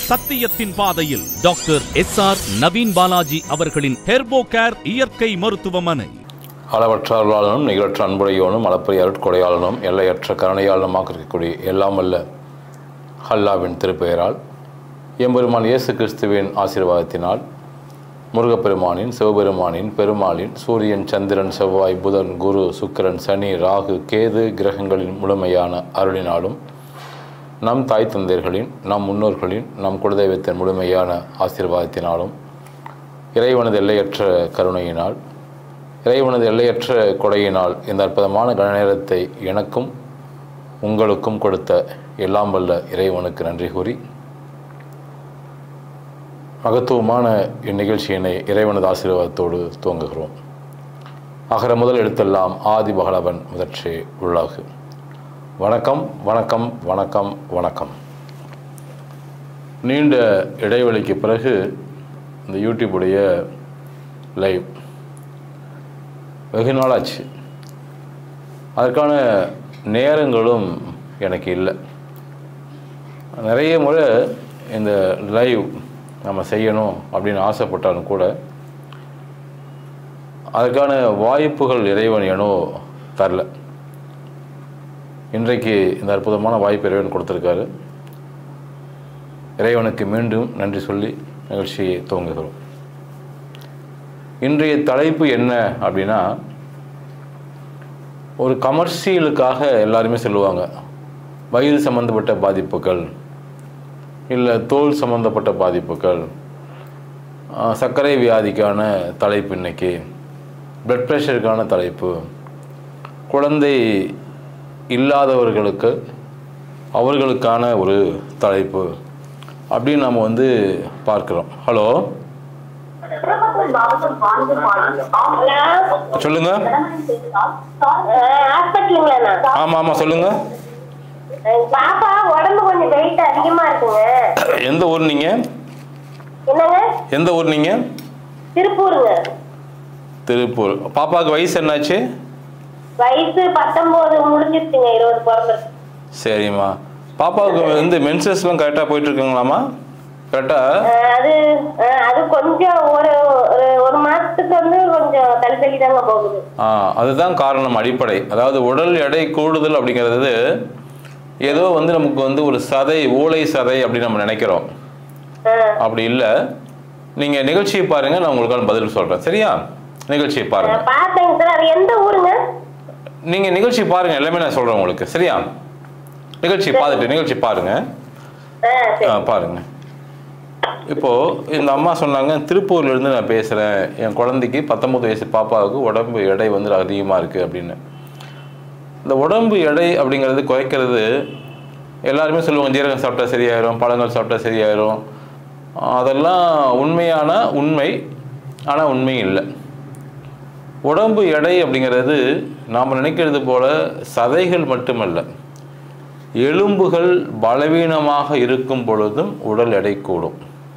சத்தியத்தின் பாதையில் doctor S R Naveen Balaji அவர்களின் ஹெர்போ கேர் இயற்கை மருத்துவமனை அளவற்ற அருளாளனும் நிகழற்ற அன்புடையோனும் அளப்பரிய அருட்கொடையாளனும் எல்லையற்ற கருணையாளனுமாக இருக்கக்கூடிய எல்லாம் வல்ல அல்லாவின் திருப்பெயரால் எம்பெருமான் இயேசு கிறிஸ்துவின் ஆசீர்வாதத்தினால் முருகப்பெருமானின் சிவபெருமானின் பெருமாளின் சூரியன் சந்திரன் செவ்வாய் புதன் குரு சுக்கிரன் சனி ராகு கேது கிரகங்களின் முழுமையான அருளினாலும் நம் தாய் தந்தையர்களின் நம் முன்னோர்களின் நம் குலதெய்வத்தின் முழுமையான ஆசீர்வாதத்தினாலும் இறைவனது எல்லையற்ற கருணையினால் இறைவனது எல்லையற்ற கொடையினால் இந்த அற்புதமான கணநேரத்தை எனக்கும் உங்களுக்கும் கொடுத்த எல்லாம் வல்ல இறைவனுக்கு நன்றி கூறி மகத்துவமான இந்நிகழ்ச்சியினை இறைவனது ஆசீர்வாதத்தோடு துவங்குகிறோம் அகர முதல் எழுத்தெல்லாம் ஆதி பகலவன் முதற்றே உள்ளாகு வணக்கம் வணக்கம் வணக்கம் வணக்கம் நீண்ட இடைவெளிக்கு பிறகு இந்த யூடியூபுடைய லைவ் வெகு நாளாச்சு அதற்கான நேரங்களும் எனக்கு இல்லை நிறைய முறை இந்த லைவ் நம்ம செய்யணும் அப்படின்னு ஆசைப்பட்டாலும் கூட அதுக்கான வாய்ப்புகள் இறைவன் ஏனோ தரல இன்றைக்கு இந்த அற்புதமான வாய்ப்பு இறைவன் கொடுத்துருக்காரு இறைவனுக்கு மீண்டும் நன்றி சொல்லி நிகழ்ச்சியை துவங்குகிறோம் இன்றைய தலைப்பு என்ன அப்படின்னா ஒரு கமர்ஷியலுக்காக எல்லாருமே சொல்லுவாங்க வயிறு சம்மந்தப்பட்ட பாதிப்புகள் இல்லை தோல் சம்மந்தப்பட்ட பாதிப்புகள் ஆஹ், சர்க்கரை வியாதிக்கான தலைப்பு இன்னைக்கு பிளட் ப்ரெஷருக்கான தலைப்பு குழந்தை இல்லாதவர்களுக்கு அவர்களுக்கான ஒரு தலைப்பு அப்படின்னு நம்ம வந்து பார்க்குறோம் ஹலோ சொல்லுங்க ஹாஸ்பிட்டலுங்களா ஆமாம் ஆமாம் சொல்லுங்க பாப்பா உடம்பு கொஞ்சம் வெயிட் அதிகமா இருக்குங்க எந்த ஊர் நீங்கள் என்னங்க எந்த ஊர் நீங்கள் திருப்பூருங்க திருப்பூர் பாப்பாவுக்கு வயசு என்னாச்சு வயசு பத்தொன்பது முடிஞ்சிருச்சுங்க இருபது பிறந்திருக்கு சரிம்மா பாப்பாவுக்கு வந்து மென்சஸ்லாம் கரெக்டாக போயிட்டு இருக்குங்களாம்மா கரெக்டாக அஹ் அது அஹ் அது கொஞ்சம் ஒரு ஒரு- ஒரு மாசத்துக்கு வந்து கொஞ்சம் தள்ளி தள்ளி தாங்க போகுது ஆ அதுதான் காரணம் அடிப்படை அதாவது உடல் எடை கூடுதல் அப்படிங்கிறது ஏதோ வந்து நமக்கு வந்து ஒரு சதை ஊளை சதை அப்படின்னு நம்ம நினைக்கிறோம் அஹ் அப்படி இல்லை நீங்கள் நிகழ்ச்சியை பாருங்கள் நான் உங்களுக்கான பதில் சொல்கிறேன் சரியா நிகழ்ச்சியை பாருங்கள் நான் பார்த்தேங்க சார் அது எந்த ஊருங்க நீங்கள் நிகழ்ச்சி பாருங்கள் எல்லாமே நான் சொல்கிறேன் உங்களுக்கு சரியா நிகழ்ச்சி பார்த்துட்டு நிகழ்ச்சி பாருங்கள் அஹ் சரி ஆ பாருங்க இப்போ இந்த அம்மா சொன்னாங்க திருப்பூர்ல இருந்து நான் பேசுறேன் என் குழந்தைக்கு பத்தொன்பது வயசு பாப்பாவுக்கு உடம்பு எடை வந்து அதிகமா இருக்கு அப்படின்னு இந்த உடம்பு எடை அப்படிங்கிறது குறைக்கிறது எல்லாருமே சொல்லுவாங்க ஜீரகம் சாப்பிட்டா சரியாயிரும் பழங்கள் சாப்பிட்டா சரியாயிரும் அதெல்லாம் உண்மையான உண்மை ஆனால் உண்மை இல்லை உடம்பு எடை அப்படிங்கிறது நாம் நினைக்கிறது போல சதைகள் மட்டுமல்ல எலும்புகள் பலவீனமாக இருக்கும் பொழுதும் உடல் எடை கூடும்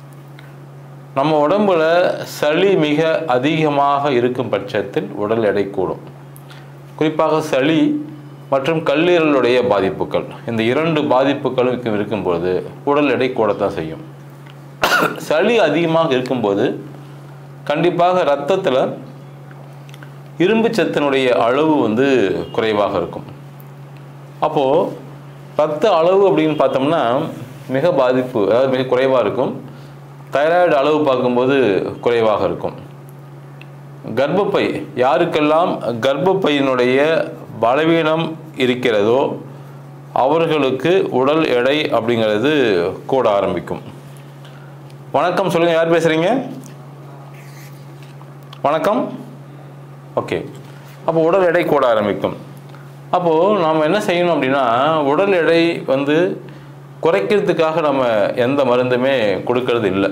நம்ம உடம்புல சளி மிக அதிகமாக இருக்கும் பட்சத்தில் உடல் எடை கூடும் குறிப்பாக சளி மற்றும் கல்லீரலுடைய பாதிப்புகள் இந்த இரண்டு பாதிப்புகளும் இருக்கும்- இருக்கும்போது உடல் எடை கூடத்தான் செய்யும் சளி அதிகமாக இருக்கும்போது கண்டிப்பாக இரத்தத்தில் இரும்பு சத்தினுடைய அளவு வந்து குறைவாக இருக்கும் அப்போது ரத்த அளவு அப்படின்னு பார்த்தோம்னா மிக பாதிப்பு அதாவது மிக குறைவாக இருக்கும் தைராய்டு அளவு பார்க்கும்போது குறைவாக இருக்கும் கர்ப்பப்பை யாருக்கெல்லாம் கர்ப்பப்பையினுடைய பலவீனம் இருக்கிறதோ அவர்களுக்கு உடல் எடை அப்படிங்கிறது கூட ஆரம்பிக்கும் வணக்கம் சொல்லுங்கள் யார் பேசுகிறீங்க வணக்கம் ஓகே அப்போ உடல் எடை கூட ஆரம்பிக்கும் அப்போது நாம் என்ன செய்யணும் அப்படின்னா உடல் எடை வந்து குறைக்கிறதுக்காக நம்ம எந்த மருந்துமே கொடுக்கறது இல்லை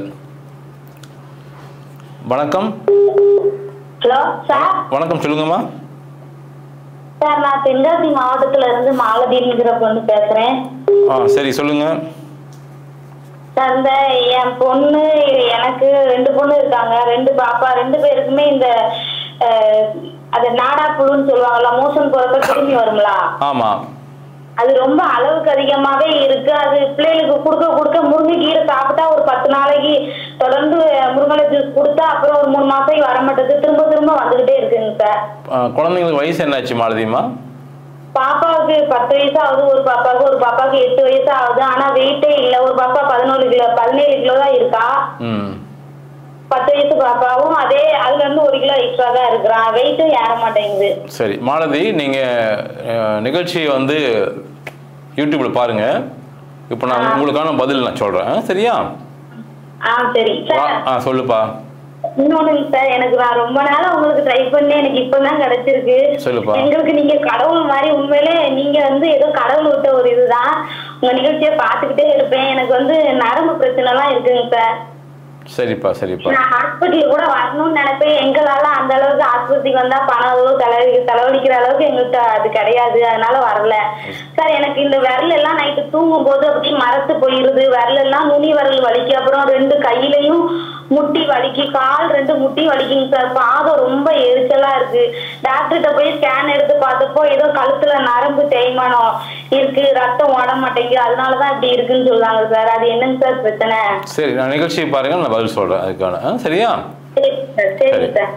வணக்கம் ஹலோ சார் வணக்கம் சொல்லுங்கம்மா சார் நான் தென்காசி மாவட்டத்துல இருந்து மாலதிங்கிற பொண்ணு பேசுறேன் ஆ சரி சொல்லுங்கள் சார் இந்த என் பொண்ணு எனக்கு ரெண்டு பொண்ணு இருக்காங்க ரெண்டு பாப்பா ரெண்டு பேருக்குமே இந்த அஹ், அது நாடா புழுன்னு சொல்லுவாங்கல்ல மோஷன் போறப்ப திரும்பி வருங்களா ஆமாம் அது ரொம்ப அளவுக்கு அதிகமாவே இருக்கு அது பிள்ளைகளுக்கு கொடுக்க கொடுக்க முருங்கைக்கீரை சாப்பிட்டா ஒரு பத்து நாளைக்கு தொடர்ந்து முருங்கை ஜூஸ் கொடுத்தா அப்புறம் ஒரு மூணு மாசம் வர மாட்டேங்குது திரும்ப திரும்ப வந்துகிட்டே இருக்குங்க சார் ஆ, குழந்தைங்களுக்கு வயசு என்னாச்சு மாலதிமா பாப்பாவுக்கு பத்து வயசு ஆகுது ஒரு பாப்பாவுக்கு ஒரு பாப்பாவுக்கு எட்டு வயசு ஆகுது ஆனா வெயிட்டே இல்ல ஒரு பாப்பா பதினோரு கிலோ பதினேழு கிலோ தான் இருக்கா ம் பத்து வயசு பாப்பாவும் அதே அதுல இருந்து ஒரு கிலோ எக்ஸ்ட்ரா தான் இருக்கிறான் வெயிட்டும் ஏற மாட்டேங்குது சரி மாலதி நீங்கள் நிகழ்ச்சியை வந்து யூடியூப்பில் பாருங்கள் இப்போ நான் உங்களுக்கான பதில் நான் சொல்கிறேன் சரியா ஆ சரி வா சார் ஆ சொல்லுப்பா இன்னொன்னு சார் எனக்கு நான் ரொம்ப நாளா உங்களுக்கு ட்ரை பண்ணி எனக்கு இப்பதான் கிடைச்சிருக்கு சொல்லுப்பா. எங்களுக்கு நீங்க கடவுள் மாதிரி உண்மையிலே நீங்க வந்து ஏதோ கடவுள் விட்ட ஒரு இதுதான் உங்க நிகழ்ச்சியை பார்த்துக்கிட்டே இருப்பேன் எனக்கு வந்து நரம்பு பிரச்சனை எல்லாம் இருக்குங்க சார் சரிப்பா சரிப்பா நான் ஹாஸ்பிட்டல் கூட வரணும்னு நினைப்பேன் எங்களால அந்த அளவுக்கு ஆஸ்பத்திரிக்கு வந்தா பணம் எதுவும் தலைவலி தலைவலிக்கிற அளவுக்கு எங்கள்கிட்ட அது கிடையாது அதனால வரல சார் எனக்கு இந்த விரல் எல்லாம் நைட்டு தூங்கும் போது அப்படியே மரத்து போயிருது விரல் எல்லாம் நுனி விரல் வலிக்கு அப்புறம் ரெண்டு கையிலையும் முட்டி வலிக்கு கால் ரெண்டு முட்டி வலிக்குங்க சார் பாதம் ரொம்ப எரிச்சலா இருக்கு டாக்டர்கிட்ட போய் ஸ்கேன் எடுத்து பார்த்தப்போ ஏதோ கழுத்துல நரம்பு தேய்மானம் இருக்கு ரத்தம் ஓட மாட்டேங்குது அதனாலதான் இப்படி இருக்குன்னு சொல்றாங்க சார் அது என்னங்க சார் பிரச்சனை சரி நான் நிகழ்ச்சியை பாருங்கள் நான் பதில் சொல்கிறேன் அதுக்கான ஆ, சரியா சரி சார் சரி சரி. சார்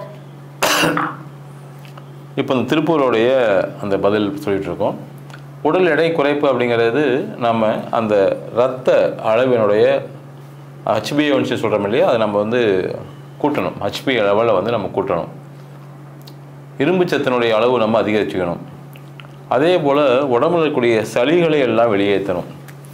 இப்போ இந்த திருப்பூருடைய அந்த பதில் சொல்லிட்டு இருக்கோம் உடல் எடை குறைப்பு அப்படிங்கிறது நம்ம அந்த இரத்த அளவினுடைய ஹச்பிஏன்னு சொல்கிறோம் இல்லையா அதை நம்ம வந்து கூட்டணும் ஹச்பி லெவலில் வந்து நம்ம கூட்டணும் இரும்பு சத்தினுடைய அளவு நம்ம அதிகரிச்சுக்கணும் அதே போல் உடம்புல இருக்கக்கூடிய சளிகளை எல்லாம் வெளியேற்றணும்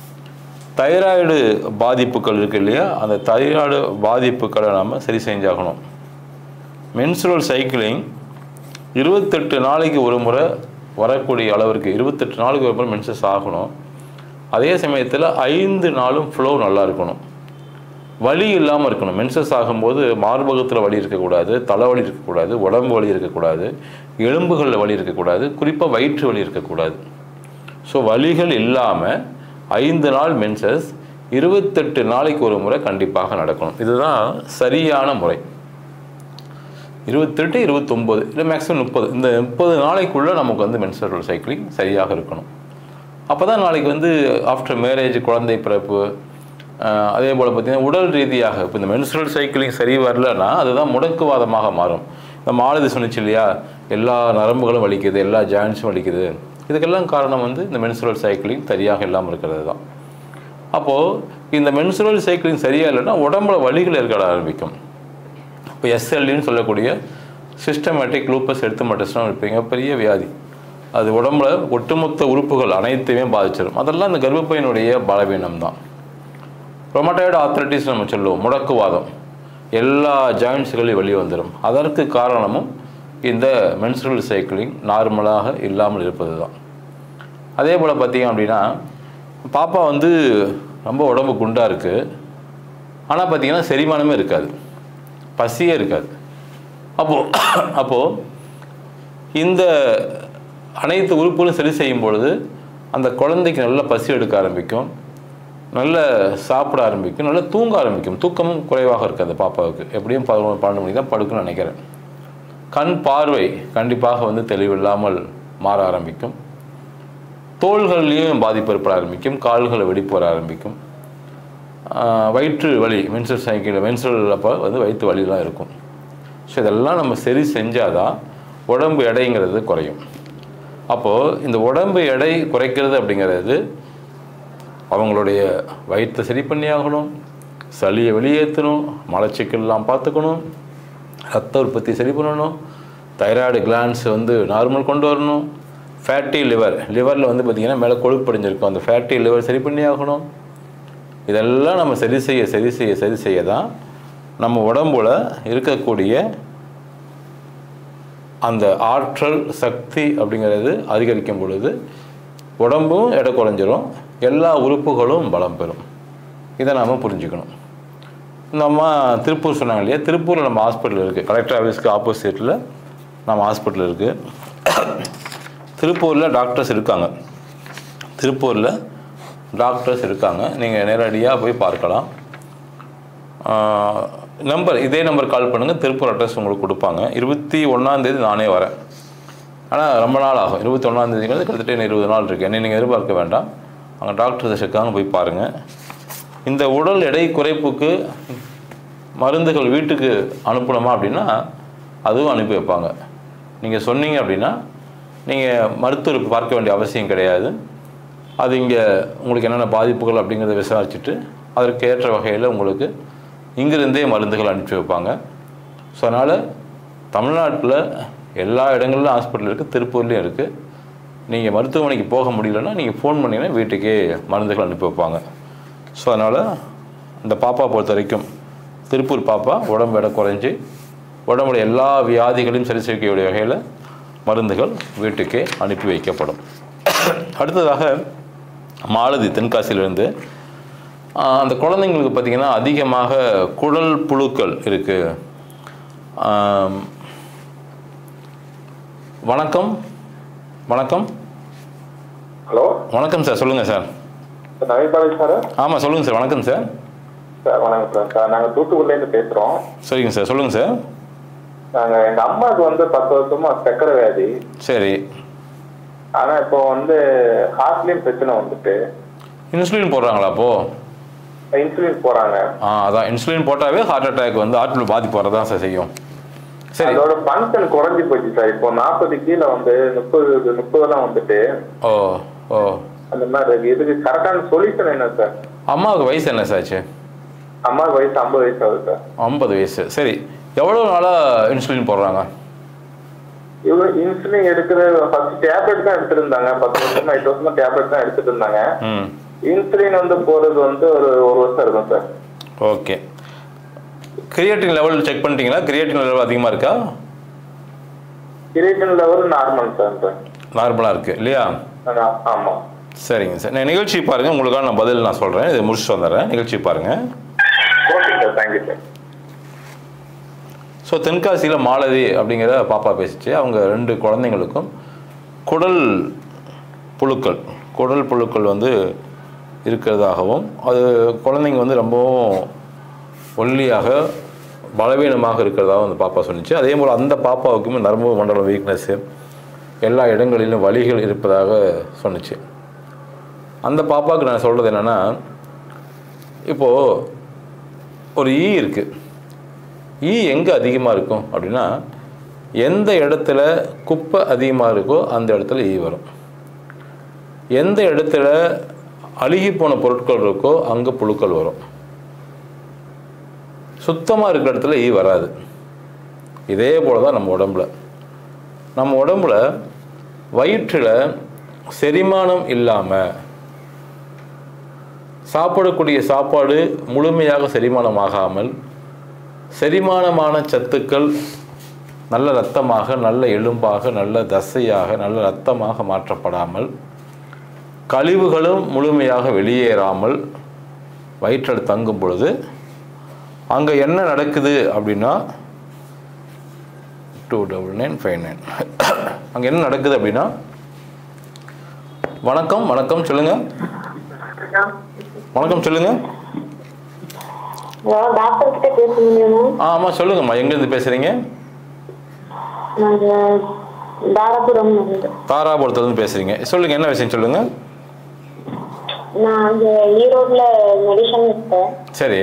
தைராய்டு பாதிப்புகள் இருக்கு இல்லையா அந்த தைராய்டு பாதிப்புகளை நம்ம சரி செஞ்சாகணும் மென்சுரல் சைக்கிளிங் இருபத்தெட்டு நாளைக்கு ஒரு முறை வரக்கூடிய அளவிற்கு இருபத்தெட்டு நாளைக்கு ஒரு முறை மென்சஸ் ஆகணும் அதே சமயத்தில் ஐந்து நாளும் ஃப்ளோ நல்லா இருக்கணும் வலி இல்லாமல் இருக்கணும் மென்சஸ் ஆகும்போது மார்பகத்தில் வலி இருக்கக்கூடாது தலைவலி இருக்கக்கூடாது உடம்பு வலி இருக்கக்கூடாது எலும்புகளில் வலி இருக்கக்கூடாது குறிப்பாக வயிற்று வலி இருக்கக்கூடாது ஸோ வலிகள் இல்லாமல் ஐந்து நாள் மென்சஸ் இருபத்தெட்டு நாளைக்கு ஒரு முறை கண்டிப்பாக நடக்கணும் இதுதான் சரியான முறை இருபத்தெட்டு இருபத்தொம்போது இல்லை மேக்ஸிமம் முப்பது இந்த முப்பது நாளைக்குள்ளே நமக்கு வந்து மென்சுரல் சைக்கிளிங் சரியாக இருக்கணும் அப்போ தான் நாளைக்கு வந்து ஆஃப்டர் மேரேஜ் குழந்தை பிறப்பு ஆஹ், அதே போல் பார்த்திங்கன்னா உடல் ரீதியாக இப்போ இந்த மென்சுரல் சைக்கிளிங் சரி வரலன்னா அதுதான் முடக்குவாதமாக மாறும் இந்த மாலதி சொன்னிச்சு இல்லையா எல்லா நரம்புகளும் வலிக்குது எல்லா ஜாயின்ஸும் வலிக்குது இதுக்கெல்லாம் காரணம் வந்து இந்த மென்சுரல் சைக்கிளிங் சரியாக இல்லாமல் இருக்கிறது தான் அப்போது இந்த மென்சுரல் சைக்கிளிங் சரியாக இல்லைன்னா உடம்புல வலிகள் ஏற்பட ஆரம்பிக்கும் இப்போ எஸ்எல்டின்னு சொல்லக்கூடிய சிஸ்டமேட்டிக் லூப்பஸ் எடுத்துமட்டஸ்னா ஒரு மிகப்பெரிய வியாதி அது உடம்புல ஒட்டுமொத்த உறுப்புகள் அனைத்தையுமே பாதிச்சிடும் அதெல்லாம் இந்த கர்ப்பப்பையினுடைய பலவீனம் தான் ரொமட்டாய்டு ஆர்த்ரட்டிஸ் நம்ம சொல்லுவோம் முடக்குவாதம் எல்லா ஜாயின்ட்ஸ்களையும் வெளியே வந்துடும் அதற்கு காரணமும் இந்த மென்சுரல் சைக்கிளிங் நார்மலாக இல்லாமல் இருப்பது தான் அதே போல் பார்த்தீங்க அப்படின்னா பாப்பா வந்து ரொம்ப உடம்பு குண்டாக இருக்குது ஆனால் பார்த்தீங்கன்னா செரிமானமே இருக்காது பசியே இருக்காது அப்போது அப்போது இந்த அனைத்து உறுப்புகளும் சரி செய்யும் பொழுது அந்த குழந்தைக்கு நல்ல பசி எடுக்க ஆரம்பிக்கும் நல்ல சாப்பிட ஆரம்பிக்கும் நல்லா தூங்க ஆரம்பிக்கும் தூக்கமும் குறைவாக இருக்குது அந்த பாப்பாவுக்கு எப்படியும் பதினொன்று பன்னெண்டு மணிக்கு தான் படுக்குன்னு நினைக்கிறேன் கண் பார்வை கண்டிப்பாக வந்து தெளிவில்லாமல் மாற ஆரம்பிக்கும் தோள்கள்லேயும் பாதிப்பு ஏற்பட ஆரம்பிக்கும் கால்கள் வெடிப்பு வர ஆரம்பிக்கும் ஆஹ் வயிற்று வலி மென்சல் சைக்கிள் மென்சல் அப்போ வந்து வயிற்று வலிலாம் இருக்கும் ஸோ இதெல்லாம் நம்ம சரி செஞ்சால் தான் உடம்பு எடைங்கிறது குறையும் அப்போது இந்த உடம்பு எடை குறைக்கிறது அப்படிங்கிறது அவங்களுடைய வயிற்றை சரி பண்ணி ஆகணும் சளியை வெளியேற்றணும் மலச்சிக்கல்லாம் பார்த்துக்கணும் ரத்த உற்பத்தி சரி பண்ணணும் தைராய்டு கிளான்ஸ் வந்து நார்மல் கொண்டு வரணும் ஃபேட்டி லிவர் லிவரில் வந்து பார்த்திங்கன்னா மேலே கொழுப்படைஞ்சிருக்கும் அந்த ஃபேட்டி லிவர் சரி பண்ணி ஆகணும் இதெல்லாம் நம்ம சரி செய்ய சரி செய்ய சரி செய்ய தான் நம்ம உடம்புல இருக்கக்கூடிய அந்த ஆற்றல் சக்தி அப்படிங்கிறது அதிகரிக்கும் பொழுது உடம்பும் எடை குறைஞ்சிரும் எல்லா உறுப்புகளும் பலம் பெறும் இதை நாம் புரிஞ்சுக்கணும் இந்த அம்மா திருப்பூர் சொன்னாங்க இல்லையா திருப்பூரில் நம்ம ஹாஸ்பிட்டல் இருக்குது கலெக்டர் ஆஃபீஸ்க்கு ஆப்போசிட்டில் நம்ம ஹாஸ்பிட்டல் இருக்குது திருப்பூரில் டாக்டர்ஸ் இருக்காங்க திருப்பூரில் டாக்டர்ஸ் இருக்காங்க நீங்கள் நேரடியாக போய் பார்க்கலாம் நம்பர் இதே நம்பர் கால் பண்ணுங்கள் திருப்பூர் அட்ரஸ் உங்களுக்கு கொடுப்பாங்க இருபத்தி ஒன்றாந்தேதி நானே வரேன் ஆனால் ரொம்ப நாள் ஆகும் இருபத்தி ஒன்றாந்தேதிங்கிறது கிட்டத்தட்ட இன்னும் இருபது நாள் இருக்குது என்ன நீங்கள் எதிர்பார்க்க வேண்டாம் அங்கே டாக்டர் இருக்காங்க போய் பாருங்கள் இந்த உடல் எடை குறைப்புக்கு மருந்துகள் வீட்டுக்கு அனுப்பணுமா அப்படின்னா அதுவும் அனுப்பி வைப்பாங்க நீங்கள் சொன்னீங்க அப்படின்னா நீங்கள் மருத்துவருக்கு பார்க்க வேண்டிய அவசியம் கிடையாது அது இங்கே உங்களுக்கு என்னென்ன பாதிப்புகள் அப்படிங்கிறத விசாரிச்சுட்டு அதற்கு ஏற்ற வகையில் உங்களுக்கு இங்கிருந்தே மருந்துகள் அனுப்பி வைப்பாங்க ஸோ அதனால் தமிழ்நாட்டில் எல்லா இடங்களிலும் ஹாஸ்பிட்டல் இருக்குது திருப்பூர்லேயும் இருக்குது நீங்கள் மருத்துவமனைக்கு போக முடியலன்னா நீங்கள் ஃபோன் பண்ணிங்கன்னா வீட்டுக்கே மருந்துகள் அனுப்பி வைப்பாங்க ஸோ அதனால் இந்த பாப்பா பொறுத்த வரைக்கும் திருப்பூர் பாப்பா உடம்பு எடை குறைஞ்சி உடம்புல எல்லா வியாதிகளையும் சரி செய்யக்கூடிய வகையில் மருந்துகள் வீட்டுக்கே அனுப்பி வைக்கப்படும் அடுத்ததாக மாலதி தென்காசியிலிருந்து ஆஹ், அந்த குழந்தைங்களுக்கு பார்த்திங்கன்னா அதிகமாக குடல் புழுக்கள் இருக்குது வணக்கம் வணக்கம் ஹலோ வணக்கம் சார் சொல்லுங்கள் sir sir Naveen Balaji sir ஆமாம் சொல்லுங்கள் சார் வணக்கம் சார் சார் வணக்கம் சார் சார் நாங்கள் தூத்துக்குடிலேருந்து பேசுகிறோம் சரிங்க சார் சொல்லுங்கள் சார் நாங்கள் எங்கள் அம்மாவுக்கு வந்து பத்து வருஷமா சக்கரை வியாதி சரி ஆனால் இப்போ வந்து ஹார்ட்லேயும் பிரச்சனை வந்துட்டு இன்சுலின் போடுறாங்களா அப்போது இன்சுலின் போகிறாங்க ஆ அதான் இன்சுலின் போட்டாவே ஹார்ட் அட்டாக் வந்து ஹார்ட்டில் பாதிப்பு வரதான் சார் செய்யும் சரி அதோட ஃபங்க்ஷன் குறைஞ்சி போச்சு சார் இப்போ நாற்பது கீழே வந்து முப்பது முப்பதுலாம் வந்துட்டு ஓ ஓ அந்த மாதிரி இருக்கு இதுக்கு கரெக்டான சொல்யூஷன் என்ன சார் அம்மாவுக்கு வயசு என்ன சார் ஆச்சு அம்மாவுக்கு வயசு ஐம்பது வயசு ஆகுது சார் ஐம்பது வயசு சரி எவ்வளோ நாளாக இன்சுலின் போடுறாங்க இவங்க இன்சுலின் எடுக்கிறது ஃபர்ஸ்ட் டேப்லெட் தான் எடுத்திருந்தாங்க பத்து வருஷமா எட்டு வருஷமா டேப்லெட் தான் எடுத்துட்டு இருந்தாங்க ம் இன்சுலின் வந்து போறது வந்து ஒரு ஒரு வருஷம் இருக்கும் sir okay creatine level check பண்ணிட்டீங்களா கிரியேட்டின் லெவல் அதிகமாக இருக்கா கிரியேட்டின் லெவல் நார்மல் சார் நார்மலாக இருக்குது இல்லையா ஆனா- ஆமா சரிங்க சார் நான் நிகழ்ச்சி பாருங்கள் உங்களுக்கான நான் பதில் நான் சொல்கிறேன் இதை முடிச்சுட்டு வந்துடுறேன் நிகழ்ச்சி பாருங்கள் okay sir thank you sir so தென்காசியில் மாலதி அப்படிங்கிற பாப்பா பேசிச்சு அவங்க ரெண்டு குழந்தைங்களுக்கும் குடல் புழுக்கள் குடல் புழுக்கள் வந்து இருக்கிறதாகவும் அது குழந்தைங்க வந்து ரொம்பவும் ஒல்லியாக பலவீனமாக இருக்கிறதாகவும் அந்த பாப்பா சொன்னிச்சு அதே போல் அந்த பாப்பாவுக்குமே நரம்பு மண்டலம் வீக்னஸ்ஸு எல்லா இடங்களிலும் வலிகள் இருப்பதாக சொன்னிச்சு அந்த பாப்பாவுக்கு நான் சொல்கிறது என்னென்னா இப்போது ஒரு ஈ இருக்குது ஈ எங்கே அதிகமாக இருக்கும் அப்படின்னா எந்த இடத்துல குப்பை அதிகமாக இருக்கோ அந்த இடத்துல ஈ வரும் எந்த இடத்துல அழுகி போன பொருட்கள் இருக்கோ அங்கே புழுக்கள் வரும் சுத்தமாக இருக்கிற இடத்துல ஈ வராது இதே போல தான் நம்ம உடம்புல நம்ம உடம்புல வயிற்றில் செரிமானம் இல்லாமல் சாப்பிடக்கூடிய சாப்பாடு முழுமையாக செரிமானமாகாமல் செரிமானமான சத்துக்கள் நல்ல இரத்தமாக நல்ல எலும்பாக நல்ல தசையாக நல்ல இரத்தமாக மாற்றப்படாமல் கழிவுகளும் முழுமையாக வெளியேறாமல் வயிற்றில் தங்கும் பொழுது அங்கே என்ன நடக்குது அப்படின்னா two double nine five nine அங்கே என்ன நடக்குது அப்படின்னா வணக்கம் வணக்கம் சொல்லுங்கள் வணக்கம் சொல்லுங்கள் டாக்டர் கிட்ட பேச முடியுமா ஆ ஆமாம் சொல்லுங்கம்மா எங்கேருந்து பேசுகிறீங்க நாங்க தாராபுரம் இருந்து தாராபுரத்துலேருந்து பேசுகிறீங்க சொல்லுங்கள் என்ன விஷயம் சொல்லுங்கள் நான் அங்க ஈரோட்ல மெடிசன் எடுத்தேன் சரி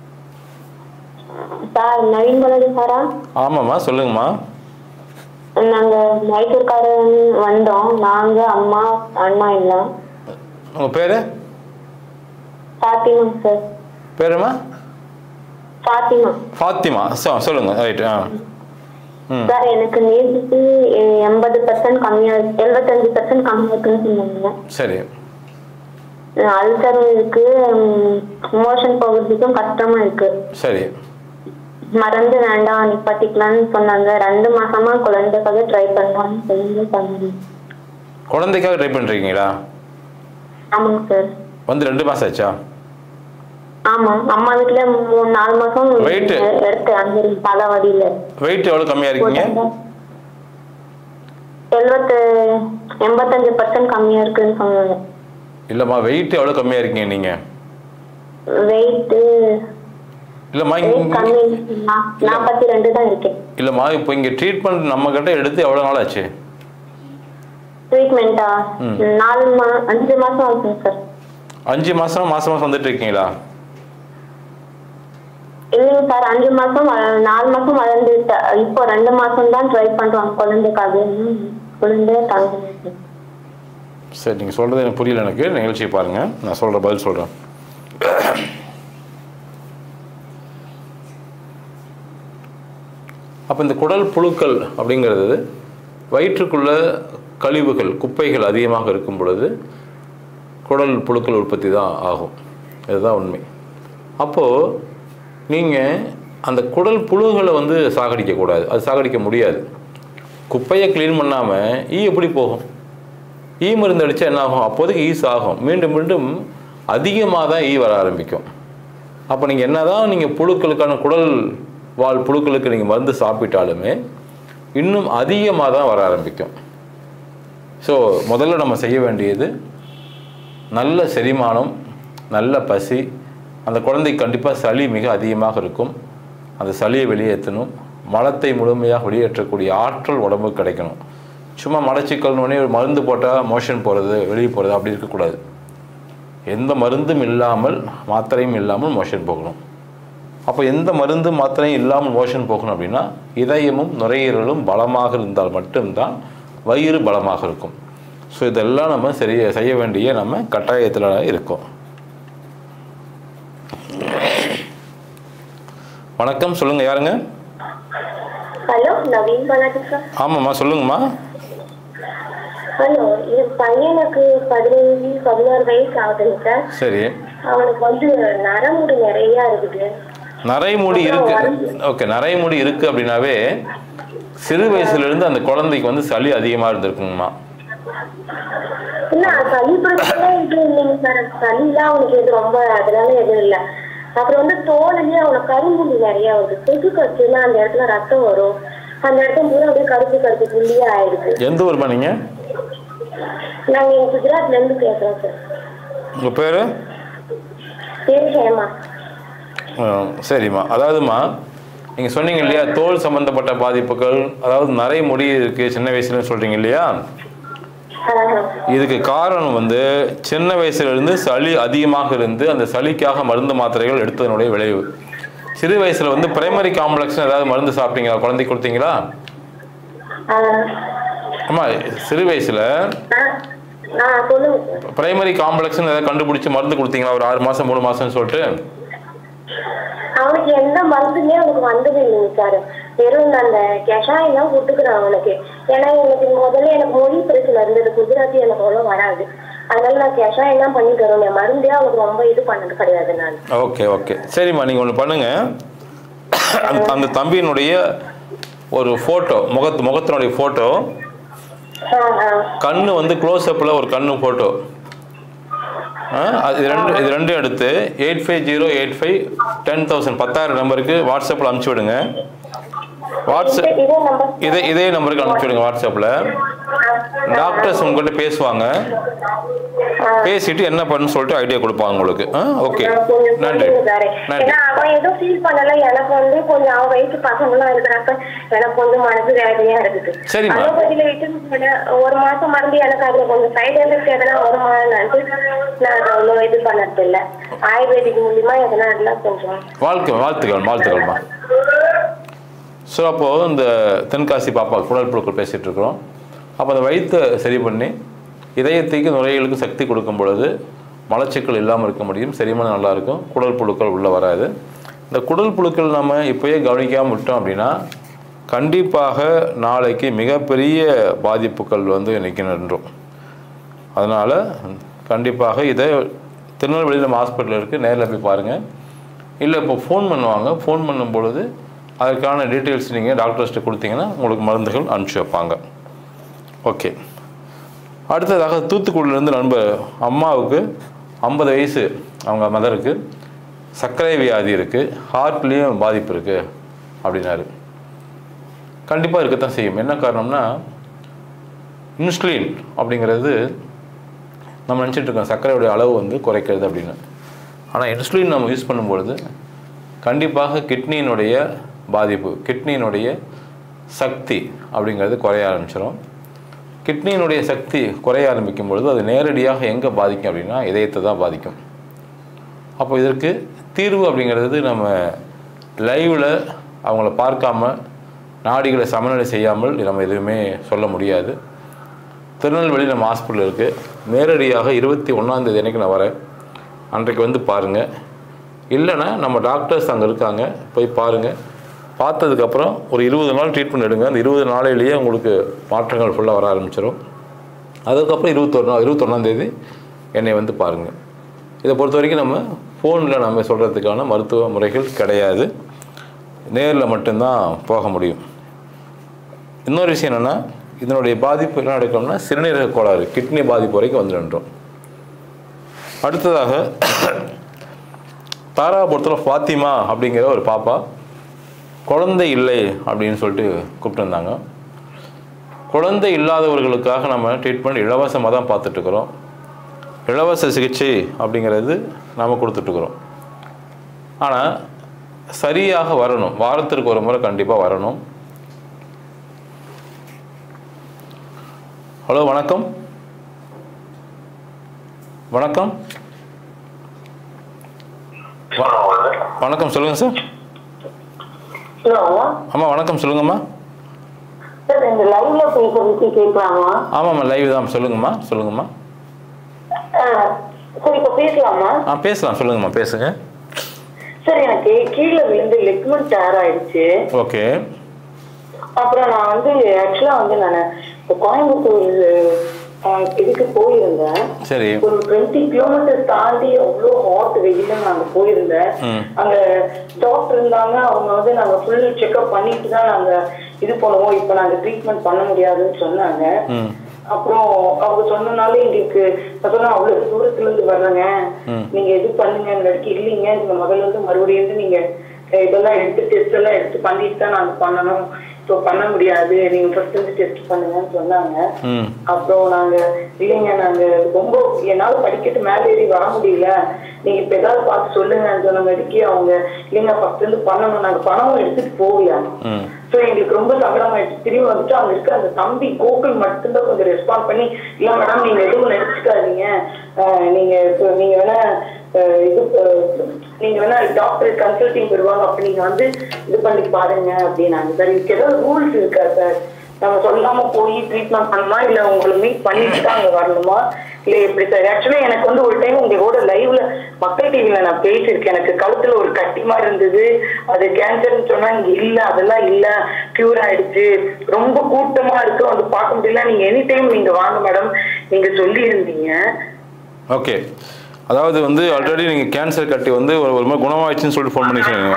சார் நவீன் பாலாஜி சாரா ஆமாம்மா சொல்லுங்கம்மா நாங்க மைசூர்காரன் வந்தோம் நாங்க அம்மா அண்ணா எல்லாம் உங்கள் பேர் ஃபாத்திமா சார் பேருமா ஃபாத்திமா ஃபாத்திமா சொ சொல்லுங்கள் ரைட்டு ஆ ம் சார் எனக்கு நேற்றுக்கு எண்பது பர்சன்ட் கம்மியா இருக்கு எழுபத்தஞ்சு பர்சன்ட் கம்மியா இருக்குன்னு சொன்னாங்க சரி அல்சரும் இருக்கு மோஷன் போகிறதுக்கும் கஷ்டமா இருக்கு சரி மறந்து வேண்டாம் நிப்பாட்டிக்கலாம்னு சொன்னாங்க ரெண்டு மாசமா குழந்தைக்காக ட்ரை பண்றோம்னு சொல்லி பண்ணி குழந்தைக்காக ட்ரை பண்ணுறீங்களா ஆமாங்க சார் வந்து ரெண்டு மாதம் ஆச்சா ஆமா அம்மா வீட்டுல மூணு நாலு மாசம் Weight? எடுத்து அங்க தலைவலியில வெயிட் எவ்வளோ கம்மியாக இருக்கீங்க எழுபத்து எண்பத்தஞ்சு பர்சன்ட் கம்மியா இருக்குன்னு சொன்னாங்க இல்லைம்மா வெயிட் எவ்வளோ கம்மியாக இருக்கீங்க நீங்கள் வெயிட் இல்லைம்மா வெயிட் கம்மி இங்க நாற்பத்தி ரெண்டு தான் இருக்கேன் இல்லைம்மா இப்போ இங்கே ட்ரீட்மெண்ட் நம்மக்கிட்ட எடுத்து எவ்வளோ நாள் ஆச்சு ட்ரீட்மெண்ட்டா ம். நாலு மா அஞ்சு மாசம் ஆகுங்க சார் அஞ்சு மாதம் மாதம் மாதம் வந்துட்டு இருக்கீங்களா இல்லைங்க சார் அஞ்சு மாசம் வ- நாலு மாசம் வளர்ந்து இப்போ ரெண்டு மாசம் தான் ட்ரை பண்றோம் குழந்தைக்காக இன்னும் குழந்தை தங்க சரி நீங்கள் சொல்கிறது எனக்கு புரியல எனக்கு நிகழ்ச்சியை பாருங்கள் நான் சொல்கிற பதில் சொல்கிறேன் அப்போ இந்த குடல் புழுக்கள் அப்படிங்கிறது வயிற்றுக்குள்ள கழிவுகள் குப்பைகள் அதிகமாக இருக்கும் பொழுது குடல் புழுக்கள் உற்பத்தி தான் ஆகும் இதுதான் உண்மை அப்போது நீங்கள் அந்த குடல் புழுகளை வந்து சாகடிக்கக்கூடாது அது சாகடிக்க முடியாது குப்பையை க்ளீன் பண்ணாமல் ஈ எப்படி போகும் ஈ மருந்து அடித்தா என்ன ஆகும் அப்போதைக்கு ஈஸ் ஆகும் மீண்டும் மீண்டும் அதிகமாக தான் ஈ வர ஆரம்பிக்கும் அப்போ நீங்கள் என்னதான் நீங்கள் புழுக்களுக்கான குடல் வாழ் புழுக்களுக்கு நீங்கள் மருந்து சாப்பிட்டாலுமே இன்னும் அதிகமாக தான் வர ஆரம்பிக்கும் ஸோ முதல்ல நம்ம செய்ய வேண்டியது நல்ல செரிமானம் நல்ல பசி அந்த குழந்தைக்கு கண்டிப்பாக சளி மிக அதிகமாக இருக்கும் அந்த சளியை வெளியேற்றணும் மலத்தை முழுமையாக வெளியேற்றக்கூடிய ஆற்றல் உடம்புக்கு கிடைக்கணும் சும்மா மலச்சிக்கல்னு உடனே ஒரு மருந்து போட்டால் மோஷன் போகிறது வெளியே போகிறது அப்படி இருக்கக்கூடாது எந்த மருந்தும் இல்லாமல் மாத்திரையும் இல்லாமல் மோஷன் போகணும் அப்போ எந்த மருந்து மாத்திரையும் இல்லாமல் மோஷன் போகணும் அப்படின்னா இதயமும் நுரையீரலும் பலமாக இருந்தால் மட்டும்தான் வயிறு பலமாக இருக்கும் ஸோ இதெல்லாம் நம்ம சரி செய்ய வேண்டிய நம்ம கட்டாயத்தில் இருக்கோம் வணக்கம் சொல்லுங்கள் யாருங்க ஹலோ நவீன் பாலாஜி சார் ஆமாம்மா சொல்லுங்கம்மா ஹலோ என் பையனுக்கு பதினஞ்சு பதினாறு வயசு ஆகுதுங்க சார் சரி அவனுக்கு வந்து நரமுடி நிறைய இருக்குது நரைமுடி இருக்கு ஓகே நரைமுடி இருக்கு அப்படின்னாவே சிறு வயசுல இருந்து அந்த குழந்தைக்கு வந்து சளி அதிகமா இருந்திருக்குங்கம்மா இல்ல சளி பிரச்சனை இது இல்லைங்க சார் சளிலாம் அவனுக்கு இது ரொம்ப அதனால எதுவும் இல்ல அப்புறம் வந்து தோலுலயே அவனுக்கு கரும்புள்ளி நிறைய வருது கொசு கடிச்சுன்னா அந்த இடத்துல ரத்தம் வரும் அந்த இடத்துல பூரா அப்படியே கருப்பு கருப்பு புள்ளியே ஆயிடுது எந்த ஊர்மா நீங்க நாங்க இங்க குஜராத்ல இருந்து பேசுறோம் சார் உங்க பேரு பேரு ஹேமா ஆ, சரிம்மா அதாவதுமா நீங்க சொன்னீங்க இல்லையா தோல் சம்பந்தப்பட்ட பாதிப்புகள் அதாவது நரைமுடி இருக்கு சின்ன வயசுல சொல்றீங்க இல்லையா ஆஹ். இதுக்கு காரணம் வந்து சின்ன வயசுல இருந்து சளி அதிகமாக இருந்து அந்த சளிக்காக மருந்து மாத்திரைகள் எடுத்ததனுடைய விளைவு சிறு வயசுல வந்து பிரைமரி காம்ப்ளெக்ஸ் ஏதாவது மருந்து சாப்பிட்டீங்களா குழந்தைக்கு கொடுத்தீங்களா ஆஹ். ஆமா சிறு வயசுல ஆஹ். ஆஹ் சொல்லுங்க சார் பிரைமரி காம்ப்ளெக்ஸ்னு ஏதாவது கண்டுபிடிச்சு மருந்து கொடுத்தீங்களா ஒரு ஆறு மாசம் மூணு மாசம்னு சொல்லிட்டு அவனுக்கு எந்த மருந்துமே அவனுக்கு வந்தது இல்லைங்க சார் வெறும் அந்த கஷாயம் தான் கொடுத்துக்கிறேன் அவனுக்கு ஏன்னா எனக்கு முதல்ல எனக்கு மொழி பிரச்சனை இருந்தது குஜராத்தி எனக்கு அவ்வளோ வராது அதனால நான் கஷாயம் தான் பண்ணி தருவேன் என் மருந்தே அவனுக்கு ரொம்ப இது பண்ணது கிடையாது நான் ஓகே ஓகே சரிம்மா நீங்கள் ஒன்று பண்ணுங்க அந்த அந்த தம்பியினுடைய ஒரு ஃபோட்டோ முகத்து முகத்தினுடைய ஃபோட்டோ ஆஹ் ஆஹ் கண்ணு வந்து க்ளோஸ்அப்பில் ஒரு கண்ணு ஃபோட்டோ இது ரெண்டு இது ரெண்டும் எடுத்து eight five zero eight five ten thousand பத்தாயிரம் நம்பருக்கு வாட்ஸ்அப்பில் அனுப்பிச்சி விடுங்க வாட்ஸ்அப் இதே நம்பர் இதே இதே நம்பருக்கு அனுப்பிச்சி விடுங்க வாட்ஸ்அப்பில் டாக்டர்ஸ் உங்ககிட்ட பேசுவாங்க பேசிட்டு என்ன பண்ணுன்னு சொல்லிட்டு ஐடியா கொடுப்பாங்க உங்களுக்கு ஆ ஓகே நன்றி நன்றி ஏன்னா அவன் எதுவும் ஃபீல் பண்ணல எனக்கு வந்து கொஞ்சம் அவன் வயசு பசங்களாம் இருக்கிறப்ப எனக்கு கொஞ்சம் மனசு வேதனையா இருக்குது சரிம்மா. அலோபதியில விட்டு போனேன். ஒரு மாசம் மருந்து எனக்கு அதுல கொஞ்சம் சைடு எஃபெக்ட் எதனா வருமானு நான் அதை ஒன்றும் இது பண்ணது இல்ல ஆயுர்வேதிக் மூலியமா எதனா இருந்தா கொஞ்சம் வாழ்க்கை வாழ்த்துக்கள் வாழ்த்துக்கள்மா ஸோ அப்போது இந்த தென்காசி பாப்பா குடல் புழுக்கள் பேசிகிட்டு இருக்கிறோம் அப்போ அந்த வயிற்றை சரி பண்ணி இதயத்துக்கு நுரையீரலுக்கு சக்தி கொடுக்கும் பொழுது மலச்சிக்கல் இல்லாமல் இருக்க முடியும் செரிமானம் நல்லா இருக்கும் குடல் புழுக்கள் உள்ளே வராது இந்த குடல் புழுக்கள் நம்ம இப்போயே கவனிக்காமல் விட்டோம் அப்படின்னா கண்டிப்பாக நாளைக்கு மிகப்பெரிய பாதிப்புகள் வந்து இன்னைக்கு நின்றும் அதனால் கண்டிப்பாக இதை திருநெல்வேலியில் நம்ம ஹாஸ்பிட்டல் இருக்குது நேரில் போய் பாருங்கள் இல்லை இப்போ ஃபோன் பண்ணுவாங்க ஃபோன் பண்ணும் பொழுது அதற்கான டீட்டெயில்ஸ் நீங்கள் டாக்டர்ஸ்ட்டு கொடுத்தீங்கன்னா உங்களுக்கு மருந்துகள் அனுப்பிச்சி வைப்பாங்க ஓகே அடுத்ததாக தூத்துக்குடியிலேருந்து நண்பர் அம்மாவுக்கு ஐம்பது வயசு அவங்க மதருக்கு சர்க்கரை வியாதி இருக்குது ஹார்ட்லேயும் பாதிப்பு இருக்குது அப்படின்னாரு கண்டிப்பாக இருக்கத்தான் செய்யும் என்ன காரணம்னா இன்சுலின் அப்படிங்கிறது நம்ம நினச்சிட்டு இருக்கோம் சர்க்கரையுடைய அளவு வந்து குறைக்கிறது அப்படின்னு ஆனால் இன்சுலின் நம்ம யூஸ் பண்ணும்பொழுது கண்டிப்பாக கிட்னியினுடைய பாதிப்பு கிட்னியினுடைய சக்தி அப்படிங்கிறது குறைய ஆரம்பிச்சிடும் கிட்னியினுடைய சக்தி குறைய ஆரம்பிக்கும் பொழுது அது நேரடியாக எங்கே பாதிக்கும் அப்படின்னா இதயத்தை தான் பாதிக்கும் அப்போ இதற்கு தீர்வு அப்படிங்கிறது நம்ம லைவில் அவங்கள பார்க்காம நாடிகளை சமநிலை செய்யாமல் நம்ம எதுவுமே சொல்ல முடியாது திருநெல்வேலி நம்ம ஹாஸ்பிட்டல் இருக்குது நேரடியாக இருபத்தி ஒன்றாந்தேதி அன்றைக்கி நான் வரேன் அன்றைக்கு வந்து பாருங்கள் இல்லைன்னா நம்ம டாக்டர்ஸ் அங்கே இருக்காங்க போய் பாருங்கள் பார்த்ததுக்கப்புறம் ஒரு இருபது நாள் ட்ரீட்மெண்ட் எடுங்க அந்த இருபது நாளையிலேயே உங்களுக்கு மாற்றங்கள் ஃபுல்லாக வர ஆரம்பிச்சிடும் அதுக்கப்புறம் இருபத்தொரு நாள் இருபத்தொன்னாந்தேதி என்னை வந்து பாருங்கள் இதை பொறுத்த வரைக்கும் நம்ம ஃபோனில் நம்ம சொல்கிறதுக்கான மருத்துவ முறைகள் கிடையாது நேரில் மட்டும்தான் போக முடியும் இன்னொரு விஷயம் என்னென்னா இதனுடைய பாதிப்பு என்ன எடுக்கணும்னா சிறுநீரக கோளாறு கிட்னி பாதிப்பு வரைக்கும் வந்து நின்றோம் அடுத்ததாக தாராபுரத்தில் ஃபாத்திமா அப்படிங்கிற ஒரு பாப்பா குழந்தை இல்லை அப்படின்னு சொல்லிட்டு கூப்பிட்டுருந்தாங்க குழந்தை இல்லாதவர்களுக்காக நம்ம ட்ரீட்மெண்ட் இலவசமாக தான் பார்த்துட்ருக்குறோம் இலவச சிகிச்சை அப்படிங்கிறது நாம் கொடுத்துட்ருக்குறோம் ஆனால் சரியாக வரணும் வாரத்திற்கு ஒரு முறை கண்டிப்பாக வரணும் ஹலோ வணக்கம் வணக்கம் வணக்கம் சொல்லுங்கள் சார் ஹலோ ஆமாம் வணக்கம் சொல்லுங்கம்மா சார் இந்த லைவ்ல பேசுறதுக்கு கேட்கலாமா ஆமாம்மா லைவ் தான் சொல்லுங்கம்மா சொல்லுங்கம்மா சார் இப்போ பேசலாமா ஆ பேசலாம் சொல்லுங்கம்மா பேசுங்க சார் எனக்கு கீழே விழுந்து லெக்மெண்ட் டேர் ஆயிடுச்சு ஓகே அப்புறம் நான் வந்து ஆக்சுவலா வந்து நான் இப்போ கோயம்புத்தூர் ஆஹ், இதுக்கு போயிருந்தேன் சரி ஒரு டுவெண்ட்டி கிலோமீட்டர் தாண்டி அவ்வளோ ஹாட் வெயில நாங்க போயிருந்தேன் ம். அங்க டாக்டர் இருந்தாங்க அவங்க வந்து நாங்க ஃபுல் செக்அப் பண்ணிட்டு தான் நாங்க இது பண்ணுவோம் இப்போ நாங்க ட்ரீட்மெண்ட் பண்ண முடியாதுன்னு சொன்னாங்க ம் அப்புறம் அவங்க சொன்னனால எங்களுக்கு நான் சொன்னேன் அவ்வளவு தூரத்துல இருந்து வர்றேங்க ம். நீங்க இது பண்ணுங்க நடிக்க இல்லைங்க நீங்க முதல்ல இருந்து மறுபடியும் இருந்து நீங்க அஹ், இதெல்லாம் எடுத்து டெஸ்ட் எல்லாம் எடுத்து பண்ணிட்டு தான் நாங்க பண்ணணும் இப்போ பண்ண முடியாது நீங்க ஃபர்ஸ்ட் இருந்து டெஸ்ட் பண்ணுங்கன்னு சொன்னாங்க ம் அப்புறம் நாங்க இல்லைங்க நாங்க ரொம்ப என்னால படிக்கட்டு மேல ஏறி வர முடியல நீங்க இப்ப ஏதாவது பார்த்து சொல்லுங்கன்னு சொன்ன மாதிரிக்கு அவங்க இல்லைங்க ஃபர்ஸ்ட் இருந்து பண்ணணும் நாங்க பணமும் எடுத்துட்டு போகல ம் சோ எங்களுக்கு ரொம்ப சங்கடமாயிடுச்சு திரும்பி வந்துட்டு அங்க இருக்க அந்த தம்பி கோகுல் மட்டும்தான் கொஞ்சம் ரெஸ்பாண்ட் பண்ணி இல்ல மேடம் நீங்க எதுவும் நினைச்சுக்காதீங்க ஆஹ் நீங்க இப்போ நீங்க வேணா ஆஹ் இது ஆஹ் நீங்க வேணா டாக்டர் கன்சல்டிங் வருவாங்க அப்ப நீங்க வந்து இது பண்ணி பாருங்க அப்படின்னாங்க சார் இதுக்கு ஏதாவது ரூல்ஸ் இருக்கா சார் நம்ம சொல்லாம போய் ட்ரீட்மெண்ட் பண்ணணுமா இல்ல உங்களை மீட் பண்ணிட்டு தான் அங்க வரணுமா இல்ல எப்படி சார் ஆக்சுவலா எனக்கு வந்து ஒரு டைம் உங்களோட லைவ்ல மக்கள் டிவில நான் பேசியிருக்கேன் எனக்கு கழுத்துல ஒரு கட்டி மாதிரி இருந்தது அது கேன்சர்னு சொன்னா இங்க இல்ல அதெல்லாம் இல்ல கியூர் ஆயிடுச்சு ரொம்ப கூட்டமா இருக்கு வந்து பார்க்க முடியல நீங்க எனி டைம் நீங்க வாங்க மேடம் நீங்க சொல்லி இருந்தீங்க ஓகே அதாவது வந்து ஆல்ரெடி நீங்கள் கேன்சர் கட்டி வந்து ஒரு ஒரு மாதிரி குணமாயிடுச்சுன்னு சொல்லிட்டு ஃபோன் பண்ணி சொன்னீங்க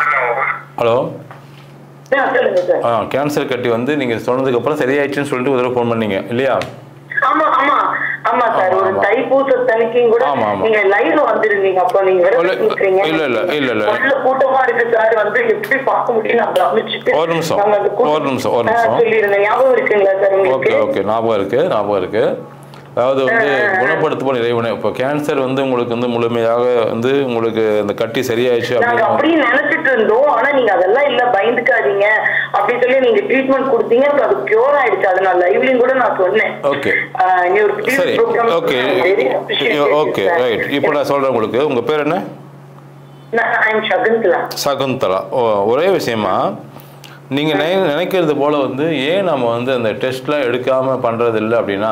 ஹலோ சொல்லுங்க சார் ஆ கேன்சர் கட்டி வந்து நீங்கள் சொன்னதுக்கப்புறம் சரியாயிடுச்சுன்னு சொல்லிட்டு ஒரு தடவை ஃபோன் பண்ணீங்க இல்லையா ஆமா ஆமா ஆமா சார் ஆமா, ஒரு ஆமா. தைப்பூசத்தன்னைக்கும் கூட ஆமா, ஆமா. நீங்க லைவ்ல வந்திருந்தீங்க அப்போ நீங்க வேற இல்ல, பேசுறீங்க இல்ல, இல்ல, இல்ல, இல்ல. உள்ள கூட்டமா இருக்கு சார் வந்து எப்படி பார்க்க முடியும் நான் கவனிச்சுட்டு ஒரு நிமிஷம், நாங்க அந்த கூட்டம் ஒரு நிமிஷம், ஒரு ஆ, நிமிஷம். சொல்லியிருந்தேன் ஞாபகம் இருக்குங்களா சார் ஓகே உங்களுக்கு ஓகே ஞாபகம் இருக்கு ஞாபகம் இருக்கு அதாவது வந்து குணப்படுத்துவோம் இறைவனே இப்போ கேன்சர் வந்து உங்களுக்கு வந்து முழுமையாக வந்து உங்களுக்கு அந்த கட்டி சரியாயிடுச்சு நாங்க அப்படின்னு அப்படியே நினைச்சிட்டு இருந்தோம் ஆனா நீங்க அதெல்லாம் இல்ல பயந்துக்காதீங்க அப்படி சொல்லி நீங்க ட்ரீட்மெண்ட் கொடுத்தீங்க அப்புறம் அது கியூர் ஆயிடுச்சு அது நான் லைவ்லயும் கூட நான் சொன்னேன் Okay. ஆஹ் நீ ஒரு சரி program okay very appreciated, okay sir. Right இப்போ நான் சொல்கிறேன் உங்களுக்கு உங்கள் பேர் என்ன நான் I'm சகுந்தலா சகுந்தலா ஓ ஒரே விஷயமா நீங்கள் நினை நினைக்கிறது போல் வந்து ஏன் நம்ம வந்து அந்த டெஸ்ட்லாம் எடுக்காமல் பண்ணுறது இல்லை அப்படின்னா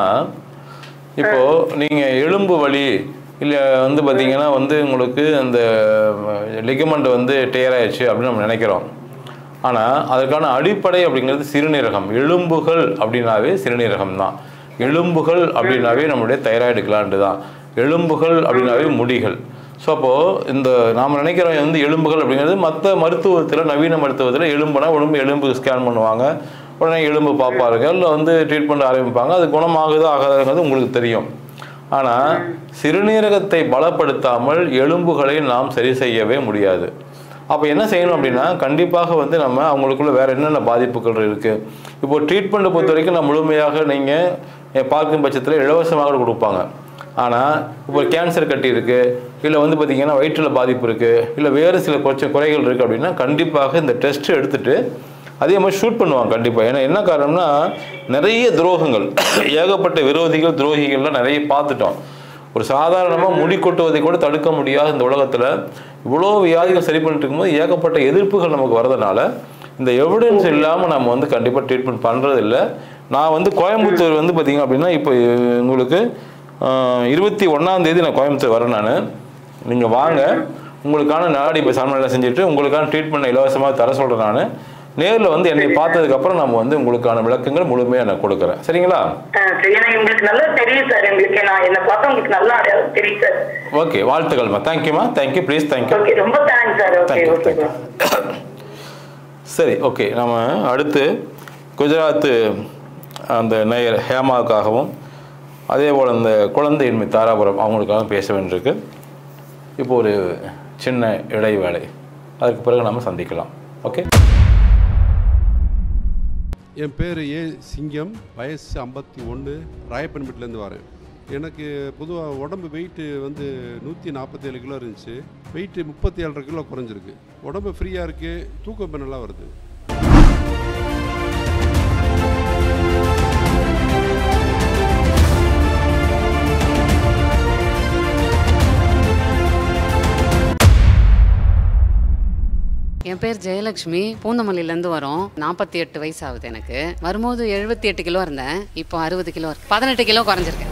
இப்போது நீங்கள் எலும்பு வலி இல்லை வந்து பார்த்தீங்கன்னா வந்து உங்களுக்கு அந்த லிகமெண்ட் வந்து டேர் ஆயிடுச்சு அப்படின்னு நம்ம நினைக்கிறோம் ஆனால் அதற்கான அடிப்படை அப்படிங்கிறது சிறுநீரகம் எலும்புகள் அப்படின்னாவே சிறுநீரகம் தான் எலும்புகள் அப்படின்னாவே நம்மளுடைய தைராய்டு கிளாண்டு தான் எலும்புகள் அப்படின்னாவே முடிகள் ஸோ அப்போது இந்த நாம் நினைக்கிறோம் வந்து எலும்புகள் அப்படிங்கிறது மற்ற மருத்துவத்தில் நவீன மருத்துவத்தில் எலும்புனா உடம்பு எலும்பு ஸ்கேன் பண்ணுவாங்க உடனே எலும்பு பார்ப்பார்கள் இல்லை வந்து ட்ரீட்மெண்ட் ஆரம்பிப்பாங்க அது குணமாகுதோ ஆகாதுங்கிறது உங்களுக்கு தெரியும் ஆனால் சிறுநீரகத்தை பலப்படுத்தாமல் எலும்புகளை நாம் சரி செய்யவே முடியாது அப்போ என்ன செய்யணும் அப்படின்னா கண்டிப்பாக வந்து நம்ம அவங்களுக்குள்ள வேற என்னென்ன பாதிப்புகள் இருக்குது இப்போ ட்ரீட்மெண்ட்டை பொறுத்த வரைக்கும் நான் முழுமையாக நீங்கள் பார்க்கும் பட்சத்தில் இலவசமாக கூட கொடுப்பாங்க ஆனால் இப்போ கேன்சர் கட்டி இருக்குது இல்லை வந்து பார்த்தீங்கன்னா வயிற்றில் பாதிப்பு இருக்குது இல்லை வேறு சில கொஞ்சம் குறைகள் இருக்குது அப்படின்னா கண்டிப்பாக இந்த டெஸ்ட் எடுத்துட்டு அதே மாதிரி ஷூட் பண்ணுவாங்க கண்டிப்பாக ஏன்னா என்ன காரணம்னா நிறைய துரோகங்கள் ஏகப்பட்ட விரோதிகள் துரோகிகள்லாம் நிறைய பார்த்துட்டோம் ஒரு சாதாரணமாக முடி கொட்டுவதை கூட தடுக்க முடியாத இந்த உலகத்தில் இவ்வளோ வியாதிகள் சரி பண்ணிட்டு இருக்கும்போது ஏகப்பட்ட எதிர்ப்புகள் நமக்கு வரதுனால இந்த எவிடன்ஸ் இல்லாமல் நம்ம வந்து கண்டிப்பாக ட்ரீட்மெண்ட் பண்ணுறது இல்லை நான் வந்து கோயம்புத்தூர் வந்து பார்த்தீங்க அப்படின்னா இப்போ உங்களுக்கு ஆஹ், இருபத்தி ஒன்றாம் தேதி நான் கோயம்புத்தூர் வரேன் நான் நீங்கள் வாங்க உங்களுக்கான நாடி இப்போ சமநிலை செஞ்சுட்டு உங்களுக்கான ட்ரீட்மெண்ட் இலவசமாக தர சொல்கிறேன் நான் நேரில் வந்து என்னை பார்த்ததுக்கப்புறம் நம்ம வந்து உங்களுக்கான விளக்கங்கள் முழுமையாக நான் கொடுக்குறேன் சரிங்களா சரி எனக்கு உங்களுக்கு நல்லா தெரியும் சார் எங்களுக்கு நான் என்ன பார்த்தா உங்களுக்கு நல்லா அடையாளம் தெரியும் சார் ஓகே வாழ்த்துக்கள்மா தேங்க்யூமா தேங்க்யூ ப்ளீஸ் தேங்க்யூ ஓகே ரொம்ப thanks sir okay thank you okay thank you சரி ஓகே நம்ம அடுத்து குஜராத்து அந்த நேயர் ஹேமாவுக்காகவும் அதே போல் அந்த குழந்தையின்மை தாராபுரம் அவங்களுக்காக பேச வேண்டியிருக்கு இப்போ ஒரு சின்ன இடைவேளை அதுக்கு பிறகு நம்ம சந்திக்கலாம் ஓகே என் பேர் ஏ சிங்கம் வயசு ஐம்பத்தி ஒன்று ராயப்பன்பேட்டிலேருந்து வரேன் எனக்கு பொதுவாக உடம்பு வெயிட்டு வந்து நூற்றி நாற்பத்தேழு கிலோ இருந்துச்சு வெயிட்டு முப்பத்தி ஏழரை கிலோ குறைஞ்சிருக்கு உடம்பு ஃப்ரீயாக இருக்குது தூக்கம் இப்ப நல்லா வருது என் பேர் ஜெயலக்ஷ்மி பூந்தமல்லியிலேருந்து வரோம் நாற்பத்தி எட்டு வயசு ஆகுது எனக்கு வரும்போது எழுபத்தி எட்டு கிலோ இருந்தேன் இப்போ அறுபது கிலோ இருக்கு பதினெட்டு கிலோ குறைஞ்சிருக்கேன்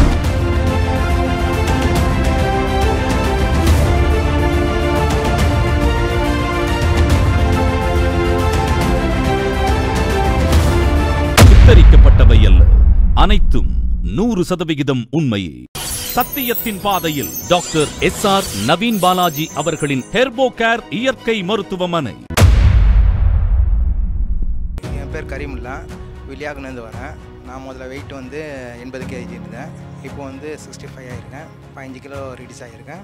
சித்தரிக்கப்பட்டவை அல்ல அனைத்தும் நூறு சதவிகிதம் உண்மையே சத்தியத்தின் பாதையில் doctor S R Naveen Balaji அவர்களின் ஹெர்போ கேர் இயற்கை மருத்துவமனை என் பேர் கரீமுல்லா வில்லியாகுலேருந்து வரேன் நான் முதல்ல வெயிட் வந்து எண்பது கேஜி இருந்தேன் இப்போ வந்து சிக்ஸ்டி ஃபைவ் ஆகிருக்கேன் பதினஞ்சு கிலோ ரிடியூஸ் ஆகியிருக்கேன்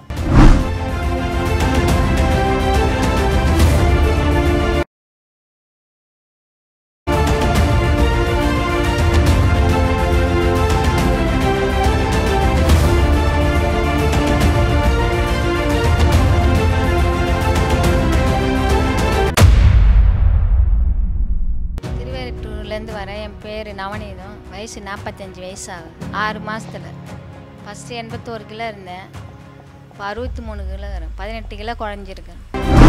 திருவேற்றூர்லேருந்து வரேன் என் பேர் நவநீதம் வயசு நாற்பத்தஞ்சு வயசு ஆகுது ஆறு மாதத்தில் ஃபஸ்ட்டு எண்பத்தோரு கிலோ இருந்தேன் இப்போ அறுபத்தி மூணு கிலோ இருக்கிறேன் பதினெட்டு கிலோ குறைஞ்சிருக்கேன்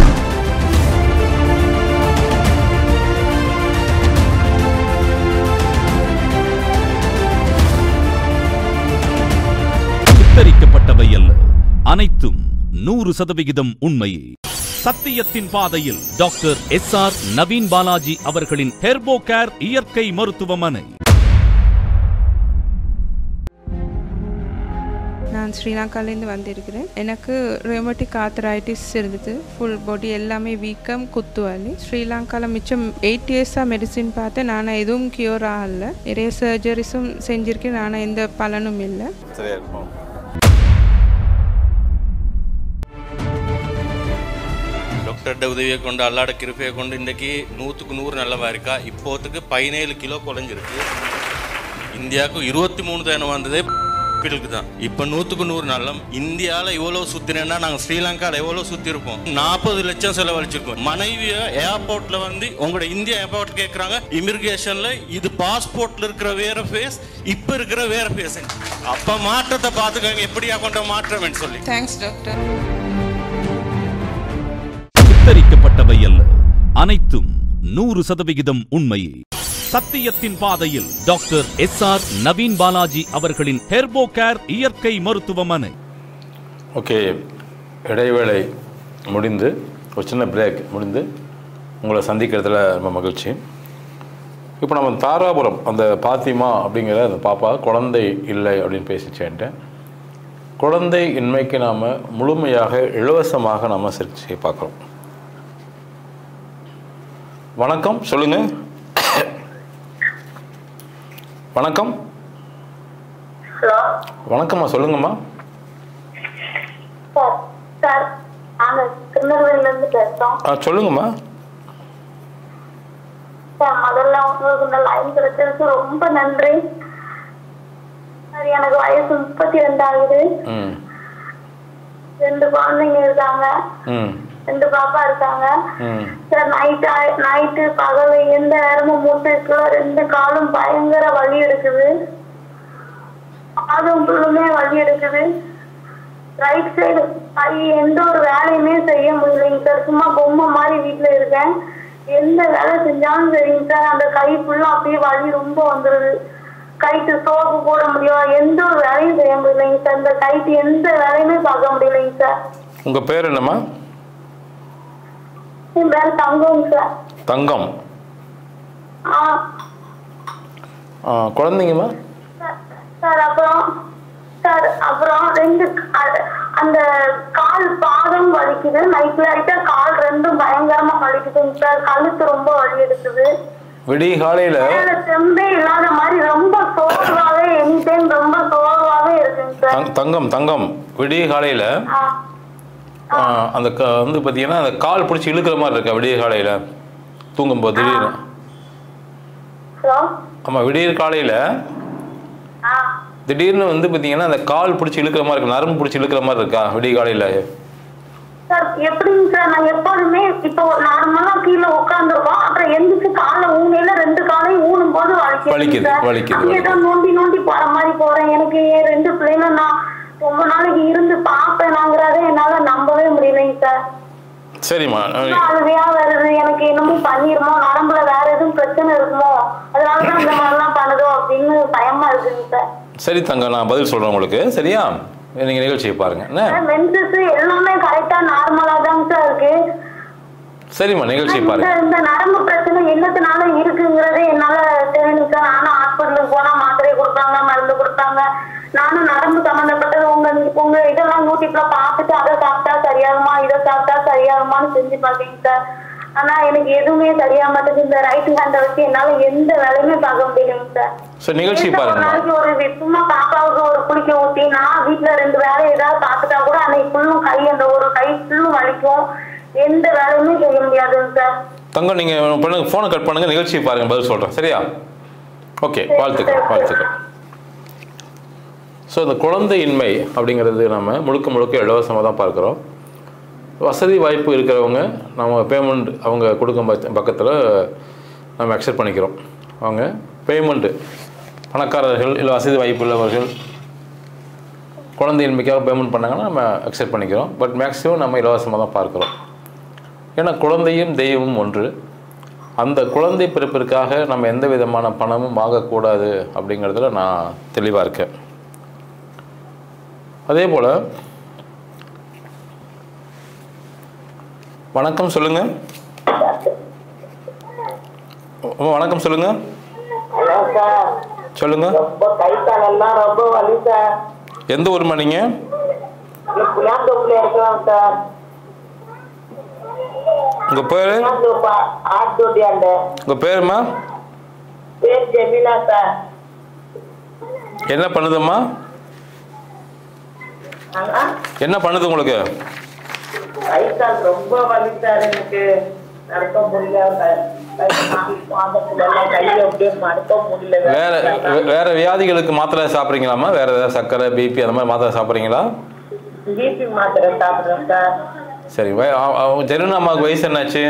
சித்தரிக்கப்பட்டவை அல்ல அனைத்தும் நூறு சதவிகிதம் உண்மையே சத்தியத்தின் பாதையில் doctor S R Naveen Balaji அவர்களின் ஹெர்போ கேர் இயற்கை மருத்துவமனை நான் ஸ்ரீலங்காலேருந்து வந்திருக்கிறேன் எனக்கு ரெமட்டிக் ஆத்தரைட்டிஸ் இருந்தது ஃபுல் பாடி எல்லாமே வீக்கம் குத்து வலி ஸ்ரீலங்காவில் மிச்சம் எயிட் இயர்ஸாக மெடிசின் பார்த்தேன் நான் எதுவும் கியூர் ஆகல நிறைய சர்ஜரிஸும் செஞ்சுருக்கேன் நான் எந்த பலனும் இல்லை சரியா இருக்கும் டாக்டர்கிட்ட உதவியை கொண்டு அல்லாட கிருப்பையை கொண்டு இன்றைக்கி நூற்றுக்கு நூறு நல்லவா இருக்கா இப்போத்துக்கு பதினேழு கிலோ குறைஞ்சிருக்கு இந்தியாவுக்கு இருபத்தி மூணு தானே வந்ததே பிள்ளைக்கு தான் இப்போ நூற்றுக்கு நூறு நல்லம் இந்தியாவில் இவ்வளோ சுற்றினேன்னா நாங்கள் ஸ்ரீலங்காவில் எவ்வளோ சுற்றி இருப்போம் நாற்பது லட்சம் செலவழிச்சிருக்கோம் மனைவியை ஏர்போர்ட்டில் வந்து உங்களோட இந்தியா ஏர்போர்ட் கேட்குறாங்க இமிகிரேஷனில் இது பாஸ்போர்ட்டில் இருக்கிற வேற ஃபேஸ் இப்போ இருக்கிற வேற ஃபேஸ் அப்போ மாற்றத்தை பார்த்துக்கோங்க எப்படியா கொண்ட மாற்றம்னு சொல்லி தேங்க்ஸ் டாக்டர் சித்தரிக்கப்பட்டவை அல்ல அனைத்தும் நூறு சதவிகிதம் உண்மையே சத்தியத்தின் பாதையில் doctor S R Naveen Balaji அவர்களின் ஹெர்போ கேர் இயற்கை மருத்துவமனை ஓகே இடைவேளை முடிந்து ஒரு சின்ன பிரேக் முடிந்து உங்களை சந்திக்கிறதுல ரொம்ப மகிழ்ச்சி இப்போ நம்ம தாராபுரம் அந்த பாத்திமா அப்படிங்கிற அந்த பாப்பா குழந்தை இல்லை அப்படின்னு பேசிச்சேன்ட்டு குழந்தை இன்மைக்கு நாம் முழுமையாக இலவசமாக நம்ம சிகிச்சை பார்க்குறோம் வணக்கம் சொல்லுங்க வணக்கம் ஹலோ வணக்கம்மா சொல்லுங்கம்மா சார் சார் நாங்க திருநெல்வேலில இருந்து பேசுறோம் ஆ சொல்லுங்கம்மா சார் முதல்ல உங்களுக்கு இந்த லைன் கிடைச்சதுக்கு ரொம்ப நன்றி சார் எனக்கு வயசு முப்பத்தி ரெண்டு ஆகுது ம் ரெண்டு குழந்தைங்க இருக்காங்க ம் ரெண்டு பாப்பா இருக்காங்க ம் சார் நைட்டு நைட்டு பகல் எந்த நேரமும் மூட்டு இருக்குல்ல ரெண்டு காலும் பயங்கர வலி எடுக்குது பாதம் ஃபுல்லுமே வலி எடுக்குது ரைட் சைடு கை எந்த ஒரு வேலையுமே செய்ய முடியலைங்க சார் சும்மா பொம்மை மாதிரி வீட்டுல இருக்கேன் எந்த வேலை செஞ்சாலும் சரிங்க சார் அந்த கை ஃபுல்லா அப்படியே வலி ரொம்ப வந்துருது கைக்கு சோப்பு போட முடியும் எந்த ஒரு வேலையும் செய்ய முடியலைங்க சார் இந்த கைக்கு எந்த வேலையுமே பார்க்க முடியலைங்க சார் உங்கள் பேர் என்னம்மா என் பேர் தங்கங்க சார் தங்கம் ஆ ஆ, குழந்தைங்கம்மா சார் அப்புறம் சார் அப்புறம் ரெண்டு அ- அந்த கால் பாதம் வலிக்குது நைட் லைட்டா கால் ரெண்டும் பயங்கரமா வலிக்குதுங்க சார் கழுத்து ரொம்ப வலி எடுக்குது விடிய காலையில் மேல தெம்பே இல்லாத மாதிரி ரொம்ப சோர்வாவே எனி டைம் ரொம்ப சோர்வாவே இருக்குங்க சார் தங் தங்கம் தங்கம் விடிய காலையில் ஆ அந்த க வந்து பார்த்தீங்கன்னா அந்த கால் பிடிச்சி இழுக்கிற மாதிரி இருக்கா விடிய காலையில் தூங்கும்போது திடீர்னு ஹலோ ஆமாம் விடியற் காலையில் ஆ திடீர்னு வந்து பார்த்தீங்கன்னா அந்த கால் பிடிச்சி இழுக்கிற மாதிரி இருக்கு நரம்பு பிடிச்சி இழுக்கிற மாதிரி இருக்கா விடிய காலையில் சார் எப்படிங்க சார் நான் எப்போதுமே இப்போ நார்மலா கீழே உட்காந்துருக்கோம் அப்புறம் எந்திரிச்சு காலை ஊனையில ரெண்டு காலையும் ஊனும் போது வலிக்குது, வலிக்குது சார். வலிக்குது, அப்படியே தான் நோண்டி நோண்டி போற மாதிரி போறேன் எனக்கு என் ரெண்டு பிள்ளைங்க நான் ரொம்ப நாளைக்கு இருந்து பார்ப்பேனாங்கிறத என்னால நம்பவே முடியலைங்க சார் சரிம்மா ரொம்ப அழுவையா வருது எனக்கு என்னமோ பண்ணிருமோ நரம்புல வேற எதுவும் பிரச்சனை இருக்குமோ அதனாலதான் இந்த மாதிரிலாம் பண்ணுதோ அப்படின்னு பயமா இருக்குங்க சார் சரி தங்க நான் பதில் சொல்கிறேன் உங்களுக்கு சரியா நீங்கள் நிகழ்ச்சியை பாருங்கள் என்ன மென்சஸ் எல்லாமே கரெக்டா நார்மலா தாங்க சார் இருக்கு சரிம்மா நிகழ்ச்சியை இந்த பாருங்கள் இந்த நரம்பு பிரச்சனை என்னத்தினால இருக்குங்கிறதே என்னால தெரியணும் சார் நானும் ஹாஸ்பிட்டலுக்கு போனா மாத்திரை கொடுப்பாங்க மருந்து கொடுப்பாங்க நானும் நரம்பு சம்பந்தப்பட்டது உங்க உங்க இதெல்லாம் யூடியூப்ல பார்த்துட்டு அதை சாப்பிட்டா சரியாகுமா இதை சாப்பிட்டா சரியாகுமான்னு செஞ்சு பார்த்தீங்க சார் ஆனா எனக்கு எதுவுமே சரியா மாட்டேங்குது இந்த ரைட் ஹேண்டை வச்சு என்னால எந்த வேலையுமே பார்க்க முடியலைங்க சார் சரி நிகழ்ச்சி நேத்து ஒரு பாருங்கம்மா நாளைக்கு ஒரு வி- சும்மா பாப்பாவுக்கு ஒரு குளிக்க ஊத்தி நான் வீட்டுல ரெண்டு வேலை ஏதாவது பார்த்துட்டா கூட அன்னைக்கு ஃபுல்லும் கை அந்த ஒரு கை ஃபுல்லும் வலிக்கும் எந்த வேலையுமே செய்ய முடியாதுங்க சார் தங்கம் நீங்கள் பண்ணுங்க ஃபோனை கட் பண்ணுங்கள் நிகழ்ச்சியை பாருங்கள் பதில் சொல்கிறேன் சரியா ஓகே வாழ்த்துக்கள் வாழ்த்துக்கள் ஸோ இந்த குழந்தையின்மை அப்படிங்கிறது நம்ம முழுக்க முழுக்க இலவசமாக தான் பார்க்குறோம் வசதி வாய்ப்பு இருக்கிறவங்க நம்ம பேமெண்ட் அவங்க கொடுக்கும் பட்ச- பக்கத்தில் நம்ம அக்செப்ட் பண்ணிக்கிறோம் அவங்க பேமெண்ட்டு பணக்காரர்கள் இல்லை வசதி வாய்ப்பு உள்ளவர்கள் குழந்தையின்மைக்காக பேமெண்ட் பண்ணாங்கன்னா நம்ம அக்செப்ட் பண்ணிக்கிறோம் பட் மேக்ஸிமம் நம்ம இலவசமாக தான் பார்க்குறோம் ஏன்னா குழந்தையும் தெய்வமும் ஒன்று அந்த குழந்தை பிறப்பிற்காக நம்ம எந்த விதமான பணமும் வாங்கக்கூடாது அப்படிங்கிறதுல நான் தெளிவாக இருக்கேன் அதே போல் வணக்கம் சொல்லுங்க அம்மா, வணக்கம் சொல்லுங்க ஹலோ சார் சொல்லுங்க ரொம்ப கை காலெல்லாம் ரொம்ப வலி சார் எந்த ஊர்மா நீங்க புளியாந்தோப்புல இருக்கலாம் சார் உங்க பேரு புளியாந்தோப்பு ஆட்டோட்டியாண்ட உங்க பேருமா பேர் ஜெமினா சார் என்ன பண்ணுதும்மா ஆனா என்ன பண்ணுது உங்களுக்கு கை கால் ரொம்ப வலி சார் எனக்கு நடக்க முடியல சார். கை கால் பாதத்துல எல்லாம் கையை அப்படியே மடக்க முடியல வேற வே- வேற வியாதிகளுக்கு மாத்திரை சாப்பிட்றீங்களாம்மா வேற ஏதாவது சர்க்கரை பிபி அந்த மாதிரி மாத்திரை சாப்பிட்றீங்களா பிபி மாத்திரை சாப்பிடுறேன் சார் சரி வய- அவ- அவ- ஜெருனா அம்மாவுக்கு வயசு என்னாச்சு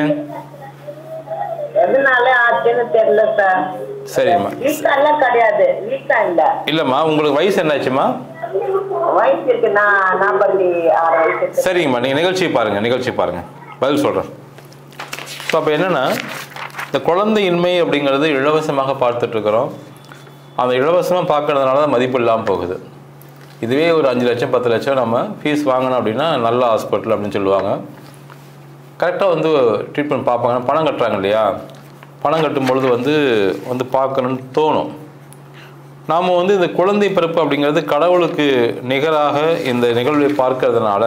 எதனால ஆச்சுன்னு தெரியல சார் சரிம்மா வீக்கா எல்லாம் கிடையாது வீக்கா இல்ல இல்லைம்மா உங்களுக்கு வயசு என்னாச்சுமா வயசு இருக்கு நான் நாற்பத்தி ஆறு வயசு இருக்கு. சரிங்கம்மா நீங்கள் நிகழ்ச்சி பாருங்கள் நிகழ்ச்சி பாருங்கள் பதில் சொல்கிறேன் ஸோ அப்போ என்னென்னா இந்த குழந்தையின்மை அப்படிங்கிறது இலவசமாக பார்த்துட்ருக்குறோம் அந்த இலவசமாக பார்க்கறதுனால தான் மதிப்பு இல்லாமல் போகுது இதுவே ஒரு அஞ்சு லட்சம் பத்து லட்சம் நம்ம ஃபீஸ் வாங்கினோம் அப்படின்னா நல்ல ஹாஸ்பிட்டல் அப்படின்னு சொல்லுவாங்க கரெக்டாக வந்து ட்ரீட்மெண்ட் பார்ப்பாங்க பணம் கட்டுறாங்க இல்லையா பணம் கட்டும் பொழுது வந்து வந்து பார்க்கணும்னு தோணும் நாம் வந்து இந்த குழந்தை பிறப்பு அப்படிங்கிறது கடவுளுக்கு நிகராக இந்த நிகழ்வை பார்க்கறதுனால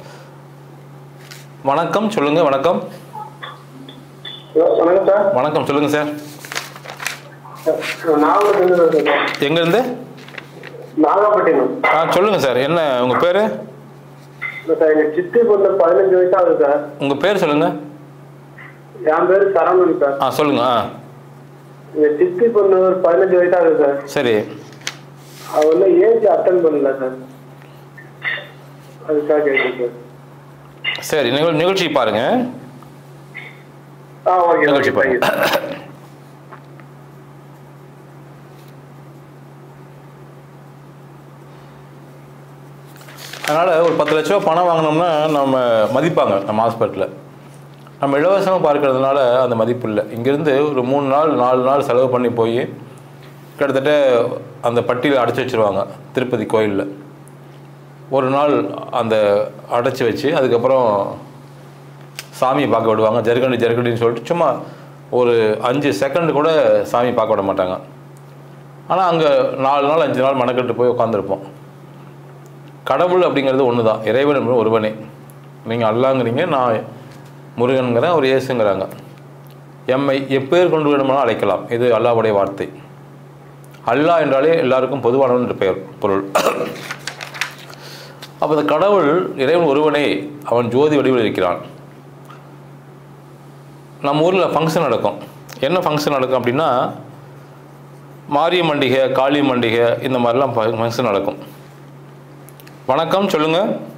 வணக்கம் சொல்லுங்க வணக்கம் வணக்கம் சார் வணக்கம் சொல்லுங்க சார் நாகப்பட்டினம் சார் எங்கேருந்து நாகப்பட்டினம் ஆ சொல்லுங்க சார் என்ன உங்கள் பேர் இல்ல சார் எங்க சித்தி பொண்ணு பதினஞ்சு வயசு ஆகுது சார் உங்கள் பேர் சொல்லுங்க என் பேரு சரவணன் சார் ஆ சொல்லுங்க ஆ எங்க சித்தி பொண்ணு ஒரு பதினஞ்சு வயசு ஆகுது சார் சரி அவ வந்து ஏஜ் அட்டன் பண்ணல சார் அதுக்காக கேட்குறேன் சார் சரி நிகழ் நிகழ்ச்சி பாருங்க ஆ ஓகே நிகழ்ச்சி ஓகே பாருங்க அதனால் ஒரு பத்து லட்ச ரூபா பணம் வாங்கினோம்னா நம்ம மதிப்பாங்க நம்ம ஹாஸ்பிட்டலில் நம்ம இலவசமாக பார்க்கறதுனால அந்த மதிப்பு இல்லை இங்கேருந்து ஒரு மூணு நாள் நாலு நாள் செலவு பண்ணி போய் கிட்டத்தட்ட அந்த பட்டியில் அடைச்சி வச்சிருவாங்க திருப்பதி கோயிலில் ஒரு நாள் அந்த அடைச்சி வச்சு அதுக்கப்புறம் சாமியை பார்க்க விடுவாங்க ஜருகண்டி ஜருகண்டின்னு சொல்லிட்டு சும்மா ஒரு அஞ்சு செகண்ட் கூட சாமி பார்க்க விட மாட்டாங்க ஆனால் அங்கே நாலு நாள் அஞ்சு நாள் மனக்கட்டு போய் உட்காந்துருப்போம் கடவுள் அப்படிங்கிறது ஒன்று தான் இறைவன் என்பது ஒருவனே நீங்கள் அல்லாங்கிறீங்க நான் முருகனுங்கிறேன் அவர் இயேசுங்கிறாங்க எம்மை எப்பேர் கொண்டு வேணுமானாலும் அழைக்கலாம் இது அல்லாஹ்வுடைய வார்த்தை அல்லாஹ் என்றாலே எல்லாருக்கும் பொதுவானவன் என்று பெயர் பொருள் அப்போ இந்த கடவுள் இறைவன் ஒருவனே அவன் ஜோதி வடிவில் இருக்கிறான் நம்ம ஊரில் ஃபங்க்ஷன் நடக்கும் என்ன ஃபங்க்ஷன் நடக்கும் அப்படின்னா மாரியம் பண்டிகை காளி பண்டிகை இந்த மாதிரிலாம் ஃபங்க்ஷன் நடக்கும் வணக்கம் சொல்லுங்க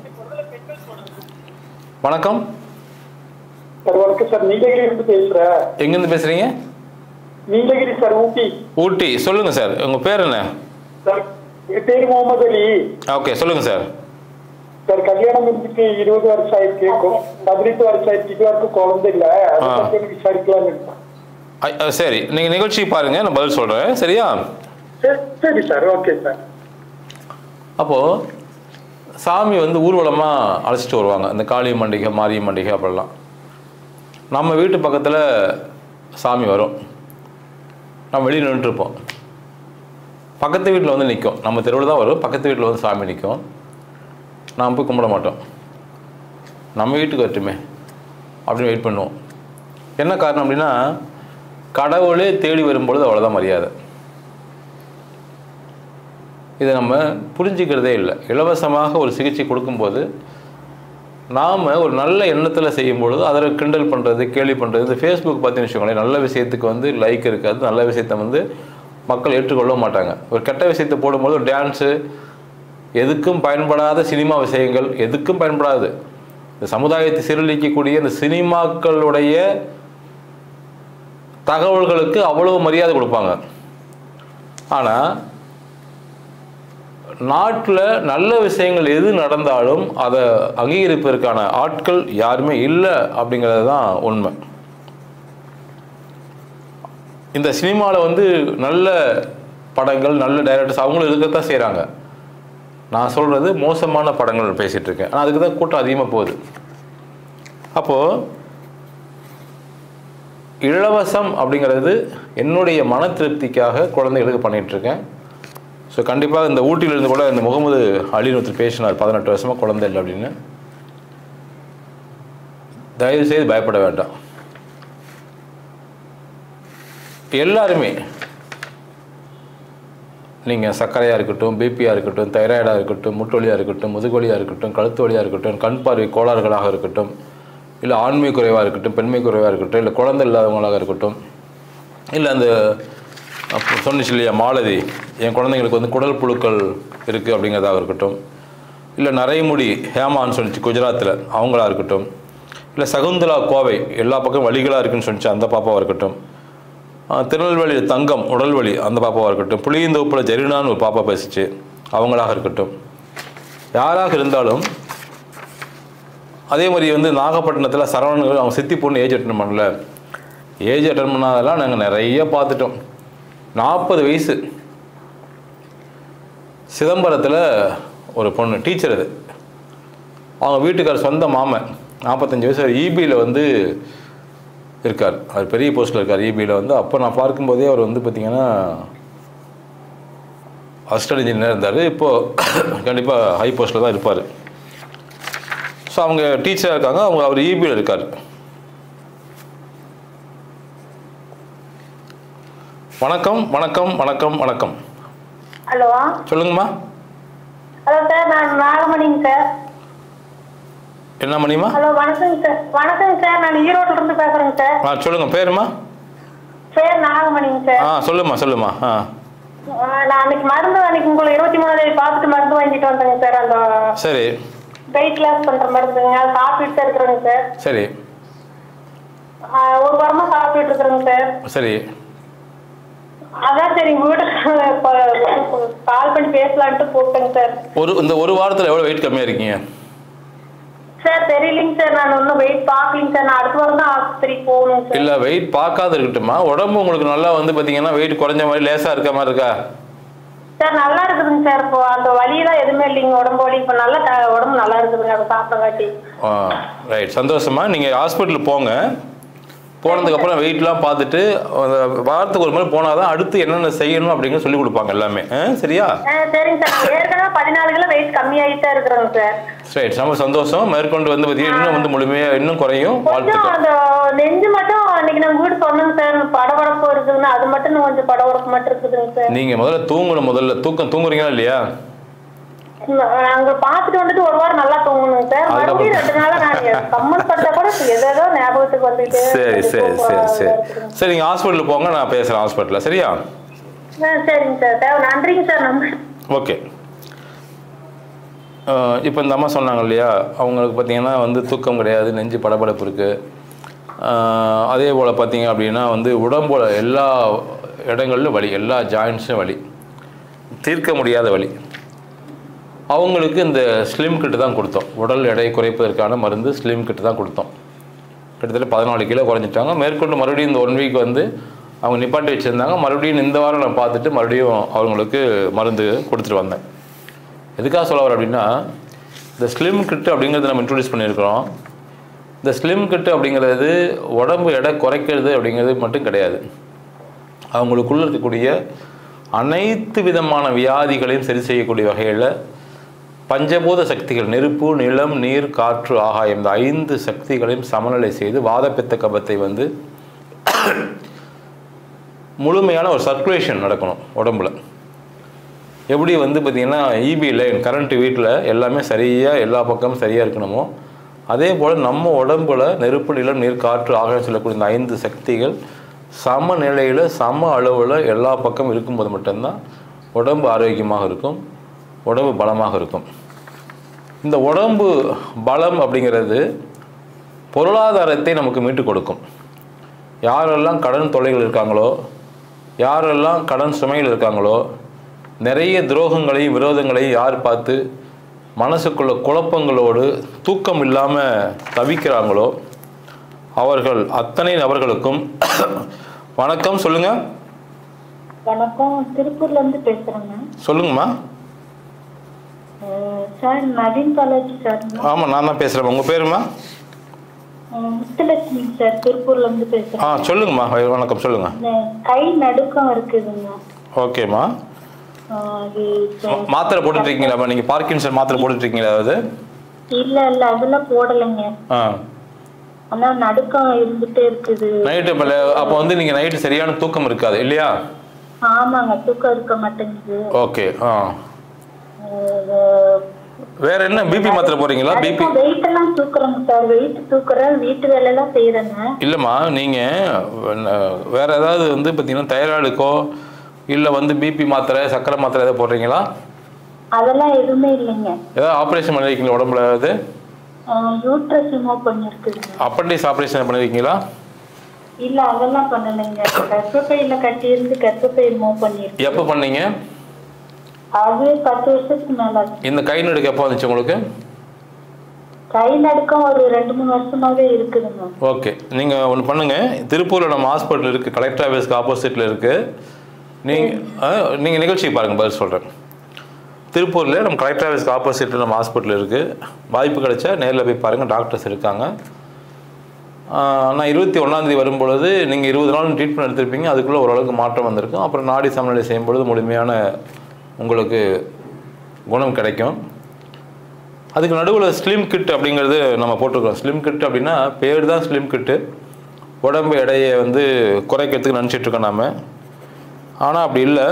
வணக்கம் சார் வணக்கம் சார் நீலகிரி இருந்து பேசுறேன் எங்கேருந்து பேசுறீங்க நீலகிரி சார் ஊட்டி ஊட்டி சொல்லுங்க சார் உங்க பேர் என்ன சார் என் பேர் முகமது அலி ஓகே சொல்லுங்க சார் சார் கல்யாணம் முடிஞ்சுட்டு இருபது வருஷம் ஆயிருக்கு கொ- பதினெட்டு வருஷம் ஆயிருக்கு இது வரைக்கும் குழந்தை இல்ல அதை ஆ. பத்தி எனக்கு விசாரிக்கலாம்னு இருக்கேன். ஐ- அ, சரி நீங்கள் நிகழ்ச்சி பாருங்க நான் பதில் சொல்கிறேன் சரியா சரி சரி சார் ஓகே சார் அப்போது சாமி வந்து ஊர்வலமாக அழைச்சிட்டு வருவாங்க இந்த காளி மண்டிகை மாரியம் மண்டிகை அப்படிலாம் நம்ம வீட்டு பக்கத்தில் சாமி வரும் நம்ம வெளியில் நின்றுருப்போம் பக்கத்து வீட்டில் வந்து நிற்கும் நம்ம தெருவில் தான் வரும் பக்கத்து வீட்டில் வந்து சாமி நிற்கும் நாம் போய் கும்பிட மாட்டோம் நம்ம வீட்டுக்கு வரட்டுமே அப்படின்னு வெயிட் பண்ணுவோம் என்ன காரணம் அப்படின்னா கடவுளே தேடி வரும்பொழுது அவ்வளோதான் மரியாதை இதை நம்ம புரிஞ்சுக்கிறதே இல்லை இலவசமாக ஒரு சிகிச்சை கொடுக்கும்போது நாம் ஒரு நல்ல எண்ணத்தில் செய்யும் பொழுது அதை கிண்டல் பண்ணுறது கேலி பண்ணுறது இந்த ஃபேஸ்புக் பார்த்தீங்கன்னு வச்சுக்கோங்களேன் நல்ல விஷயத்துக்கு வந்து லைக் இருக்காது நல்ல விஷயத்தை வந்து மக்கள் ஏற்றுக்கொள்ள மாட்டாங்க ஒரு கெட்ட விஷயத்தை போடும்போது ஒரு டான்ஸு எதுக்கும் பயன்படாத சினிமா விஷயங்கள் எதுக்கும் பயன்படாது இந்த சமுதாயத்தை சீரழிக்கக்கூடிய இந்த சினிமாக்களுடைய தகவல்களுக்கு அவ்வளவு மரியாதை கொடுப்பாங்க ஆனால் நாட்டில் நல்ல விஷயங்கள் எது நடந்தாலும் அதை அங்கீகரிப்பதற்கான ஆட்கள் யாருமே இல்லை அப்படிங்கிறது தான் உண்மை இந்த சினிமாவில் வந்து நல்ல படங்கள் நல்ல டைரக்டர்ஸ் அவங்களும் இருக்கத்தான் செய்கிறாங்க நான் சொல்கிறது மோசமான படங்கள் பேசிகிட்டு இருக்கேன் ஆனால் அதுக்கு தான் கூட்டம் அதிகமாக போகுது அப்போது இலவசம் அப்படிங்கிறது என்னுடைய மன திருப்திக்காக குழந்தைகளுக்கு பண்ணிகிட்டு இருக்கேன் ஸோ கண்டிப்பாக இந்த ஊட்டியிலேருந்து கூட இந்த முகமது அலின்னு ஒருத்தர் பேசினார் பதினெட்டு வருஷமாக குழந்தை இல்லை அப்படின்னு தயவு செய்து பயப்பட வேண்டாம் எல்லாருமே நீங்கள் சர்க்கரையாக இருக்கட்டும் பிபியாக இருக்கட்டும் தைராய்டாக இருக்கட்டும் முட்டொலியாக இருக்கட்டும் முதுகொலியாக இருக்கட்டும் கழுத்து வலியாக இருக்கட்டும் கண் பார்வை கோளாறுகளாக இருக்கட்டும் இல்லை ஆண்மை குறைவாக இருக்கட்டும் பெண்மை குறைவாக இருக்கட்டும் இல்லை குழந்தை இல்லாதவங்களாக இருக்கட்டும் இல்லை அந்த அப்போ சொன்னிச்சு இல்லையா மாலதி என் குழந்தைங்களுக்கு வந்து குடல் புழுக்கள் இருக்குது அப்படிங்கிறதாக இருக்கட்டும் இல்லை நரைமுடி ஹேமான்னு சொல்லிச்சு குஜராத்தில் அவங்களா இருக்கட்டும் இல்லை சகுந்தலா கோவை எல்லா பக்கம் வலிகளாக இருக்குன்னு சொல்லிச்சு அந்த பாப்பாவாக இருக்கட்டும் ஆஹ் திருநெல்வேலி தங்கம் உடல்வலி அந்த பாப்பாவாக இருக்கட்டும் புளியந்தோப்பில் ஜெரினான்னு ஒரு பாப்பா பேசிச்சு அவங்களாக இருக்கட்டும் யாராக இருந்தாலும் அதே மாதிரி வந்து நாகப்பட்டினத்தில் சரவணன் அவங்க சித்தி பொண்ணு ஏஜ் அட்டன் பண்ணல ஏஜ் அட்டன் பண்ணாதெல்லாம் நாங்கள் நிறைய பார்த்துட்டோம் நாற்பது வயசு சிதம்பரத்தில் ஒரு பொண்ணு டீச்சர் அது அவங்க வீட்டுக்கார் சொந்த மாமன் நாற்பத்தஞ்சு வயசு இபியில் வந்து இருக்கார் அவர் பெரிய போஸ்ட்டில் இருக்கார் இபியில் வந்து அப்போ நான் பார்க்கும்போதே அவர் வந்து பார்த்திங்கன்னா அசிஸ்டன்ட் இன்ஜினியர் இருந்தார் இப்போது கண்டிப்பாக ஹை போஸ்ட்டில் தான் இருப்பார் ஸோ அவங்க டீச்சராக இருக்காங்க அவங்க அவர் இபியில் இருக்கார் வணக்கம் வணக்கம் வணக்கம் வணக்கம் ஹலோ சொல்லுங்கம்மா ஹலோ சார் நான் நாகமணிங்க சார் என்ன மணிமா ஹலோ வணக்கங்க சார் வணக்கங்க சார் நான் ஈரோட்ல இருந்து பேசுறேங்க சார் ஆ சொல்லுங்கள் பேருமா பேர் நாகமணிங்க சார் ஆ சொல்லுமா சொல்லுமா ஆ ஆ, நான் அன்னைக்கு மருந்து அன்னைக்கு உங்களை இருபத்தி மூணாம் தேதி பார்த்துட்டு மருந்து வாங்கிட்டு வந்தேங்க சார் அந்த சரி வெயிட் லாஸ் பண்ற மாதிரி இருக்குங்க அது சாப்பிட்டுட்டு தான் இருக்கிறேங்க சார் சரி ஆஹ் ஒரு வாரமா சாப்பிட்டுட்டு இருக்கிறேங்க சார் சரி அதான் சரி உங்க வீட்டுக்கு கால் பண்ணி பேசலான்ட்டு கூப்பிட்டேங்க சார் ஒரு இந்த ஒரு வாரத்தில் எவ்வளோ வெயிட் கம்மியாக இருக்கீங்க சார் தெரியலைங்க சார் நான் இன்னும் வெயிட் பார்க்கலைங்க சார் நான் அடுத்த வாரம் தான் ஆஸ்பத்திரிக்கு போகணும் சார் இல்லை வெயிட் பார்க்காத இருக்கட்டுமா உடம்பு உங்களுக்கு நல்லா வந்து பார்த்தீங்கன்னா வெயிட் குறைஞ்ச மாதிரி லேசாக இருக்க மாதிரி இருக்கா சார் நல்லா இருக்குதுங்க சார் இப்போ அந்த வலியெல்லாம் எதுவுமே இல்லைங்க உடம்பு வலி இப்போ நல்லா த- உடம்பு நல்லா இருக்குதுங்க அதை சாப்பிட்டங்காட்டி ரைட் சந்தோஷமா நீங்கள் ஹாஸ்பிட்டல் போங்க போனதுக்கப்புறம் வெயிட்லாம் பார்த்துட்டு அந்த வாரத்துக்கு ஒரு முறை போனால் தான் அடுத்து என்னென்ன செய்யணும் அப்படிங்கிறது சொல்லி கொடுப்பாங்க எல்லாமே ஆ, சரியா ஆ, சரிங்க சார் நான் ஏற்கனவே பதினாலு கிலோ வெயிட் கம்மியாகிட்டு தான் இருக்கிறேங்க சார் ரைட் ரொம்ப சந்தோஷம் மேற்கொண்டு வந்து பார்த்தீங்கன்னா இன்னும் வந்து முழுமையாக இன்னும் குறையும் கொஞ்சம் வாழ்த்துக்கள் அந்த நெஞ்சு மட்டும் அன்னைக்கு நம்ம வீடு சொன்னோங்க சார் படபடப்பு இருக்குதுன்னு அது மட்டும் இன்னும் கொஞ்சம் படபடப்பு மட்டும் இருக்குதுங்க சார் நீங்கள் முதல்ல தூங்கணும் முதல்ல தூக்கம் தூங்குறீங்களா இல்லையா அங்க பாத்துட்டு வந்துட்டு ஒரு வாரம் நல்லா தூங்கணுங்க சார் மறுபடியும் ரெண்டு நாளா நான் கம்மல் பட்டா கூட ஏதேதோ ஞாபகத்துக்கு வந்துட்டு சரி சரி சரி சரி சரி நீங்கள் ஹாஸ்பிட்டல் போங்க நான் பேசுகிறேன் ஹாஸ்பிட்டலில் சரியா சரிங்க சார் தேவை நன்றிங்க சார் நம்ம ஓகே இப்போ இந்த அம்மா சொன்னாங்க இல்லையா அவங்களுக்கு பார்த்தீங்கன்னா வந்து தூக்கம் கிடையாது நெஞ்சு படபடப்பு இருக்குது அதே போல் பார்த்தீங்க அப்படின்னா வந்து உடம்போட எல்லா இடங்களிலும் வலி எல்லா ஜாயின்ட்ஸும் வலி தீர்க்க முடியாத வலி அவங்களுக்கு இந்த ஸ்லிம் கிட்டு தான் கொடுத்தோம் உடல் எடை குறைப்பதற்கான மருந்து ஸ்லிம் கிட்டு தான் கொடுத்தோம் கிட்டத்தட்ட பதினாலு கிலோ குறைஞ்சிட்டாங்க மேற்கொண்டு மறுபடியும் இந்த ஒன் வீக் வந்து அவங்க நிப்பாட்டி வச்சுருந்தாங்க மறுபடியும் இந்த வாரம் நான் பார்த்துட்டு மறுபடியும் அவங்களுக்கு மருந்து கொடுத்துட்டு வந்தேன் எதுக்காக சொல்ல வரேன் அப்படின்னா இந்த ஸ்லிம் கிட்டு அப்படிங்கிறத நம்ம இன்ட்ரடியூஸ் பண்ணியிருக்கிறோம் இந்த ஸ்லிம் கிட்டு அப்படிங்கிறது உடம்பு எடை குறைக்கிறது அப்படிங்கிறது மட்டும் கிடையாது அவங்களுக்குள்ள இருக்கக்கூடிய அனைத்து விதமான வியாதிகளையும் சரி செய்யக்கூடிய வகையில் பஞ்சபூத சக்திகள் நெருப்பு நிலம் நீர் காற்று ஆகாயம் இந்த ஐந்து சக்திகளையும் சமநிலை செய்து வாதப்பித்த கபத்தை வந்து முழுமையான ஒரு சர்க்குலேஷன் நடக்கணும் உடம்புல எப்படி வந்து பார்த்திங்கன்னா இபி லைன் கரண்ட் வீட்டில் எல்லாமே சரியாக எல்லா பக்கமும் சரியாக இருக்கணுமோ அதே போல் நம்ம உடம்புல நெருப்பு நிலம் நீர் காற்று ஆகாயம் சொல்லக்கூடிய இந்த ஐந்து சக்திகள் சம நிலையில் சம அளவில் எல்லா பக்கம் இருக்கும்போது மட்டும்தான் உடம்பு ஆரோக்கியமாக இருக்கும் உடம்பு பலமாக இருக்கும் இந்த உடம்பு பலம் அப்படிங்கிறது பொருளாதாரத்தை நமக்கு மீட்டு கொடுக்கும் யாரெல்லாம் கடன் தொல்லைகள் இருக்காங்களோ யாரெல்லாம் கடன் சுமையில் இருக்காங்களோ நிறைய துரோகங்களையும் விரோதங்களையும் யார் பார்த்து மனசுக்குள்ள குழப்பங்களோடு தூக்கம் இல்லாமல் தவிக்கிறாங்களோ அவர்கள் அத்தனை நபர்களுக்கும் வணக்கம் சொல்லுங்க வணக்கம் திருப்பூர்ல இருந்து பேசுறேங்க சொல்லுங்கம்மா அஹ் சார் நவீன் பாலாஜி சார் ஆமாம் நான் தான் பேசுகிறேன் உங்கள் பேருமா அஹ் முத்துலட்சுமி சார் திருப்பூர்ல இருந்து பேசுறேன் ஆ சொல்லுங்கம்மா வணக்கம் சொல்லுங்கள் இந்த கை நடுக்கம் இருக்குதுங்க ஓகேம்மா அஹ் அது இப்ப- மாத்திரை போட்டுட்டு இருக்கீங்களாம்மா நீங்கள் பார்க்கின்சன் மாத்திரை போட்டுட்டு இருக்கீங்களா அதாவது இல்ல இல்ல அதெல்லாம் போடலைங்க ஆ ஆனா நடுக்கம் இருந்துட்டே இருக்குது நைட்டு இப்போ அப்போ வந்து நீங்கள் நைட்டு சரியான தூக்கம் இருக்காது இல்லையா ஆமாங்க தூக்கம் இருக்க மாட்டேங்குது ஓகே ஆ வேற என்ன பிபி மாத்திரை போறீங்களா பிபி வெயிட் எல்லாம் தூக்குறேங்க சார் வெயிட் தூக்குறேன் வீட்டு வேலை எல்லாம் செய்யறேங்க இல்லைம்மா நீங்கள் வேற ஏதாவது வந்து பார்த்தீங்கன்னா தைராய்டுக்கோ இல்லை வந்து பிபி மாத்திரை சக்கரை மாத்திரை ஏதாவது போடுறீங்களா அதெல்லாம் எதுவுமே இல்லைங்க ஏதாவது ஆப்ரேஷன் பண்ணிருக்கீங்களா உடம்புல ஏதாவது யூட்ரஸ் ரிமூவ் பண்ணிருக்குதுங்க அப்பண்டிஸ் ஆப்ரேஷன் பண்ணிருக்கீங்களா இல்ல அதெல்லாம் பண்ணலைங்க கர்ப்பப்பையில கட்டி இருந்து கர்ப்பப்பை ரிமூவ் பண்ணிருக்கேன் எப்போ பண்ணீங்க அது பத்து வருஷத்துக்கு மேல ஆச்சு. இந்த கை நடுக்கு எப்போ வந்துச்சு உங்களுக்கு கை நடுக்கம் ஒரு ரெண்டு மூணு வருஷமாவே இருக்குதுங்க ஓகே நீங்கள் ஒன்று பண்ணுங்கள் திருப்பூரில் நம்ம ஹாஸ்பிட்டல் இருக்குது கலெக்டர் ஆஃபீஸ்க்கு ஆப்போசிட்டில் இருக்குது நீங்கள் நீங்கள் நிகழ்ச்சி பாருங்கள் பதில் சொல்கிறேன் திருப்பூரில் நம்ம கலெக்டர் ஆஃபீஸ்க்கு ஆப்போசிட்டில் நம்ம ஹாஸ்பிட்டல் இருக்குது வாய்ப்பு கிடைச்சா நேரில் போய் பாருங்கள் டாக்டர்ஸ் இருக்காங்க ஆஹ் நான் இருபத்தி ஒன்றாந்தேதி வரும்பொழுது நீங்கள் இருபது நாள் ட்ரீட்மெண்ட் எடுத்திருப்பீங்க அதுக்குள்ளே ஓரளவுக்கு மாற்றம் வந்திருக்கும் அப்புறம் நாடி சமநிலை செய்யும் பொழுது முழுமையான உங்களுக்கு குணம் கிடைக்கும் அதுக்கு நடுவில் ஸ்லிம் கிட் அப்படிங்கிறது நம்ம போட்டிருக்கோம் ஸ்லிம் கிட் அப்படின்னா பேர் தான் ஸ்லிம் கிட்டு உடம்பு எடையை வந்து குறைக்கிறதுக்கு நினச்சிட்டு இருக்கோம் நாம ஆனால் அப்படி இல்லை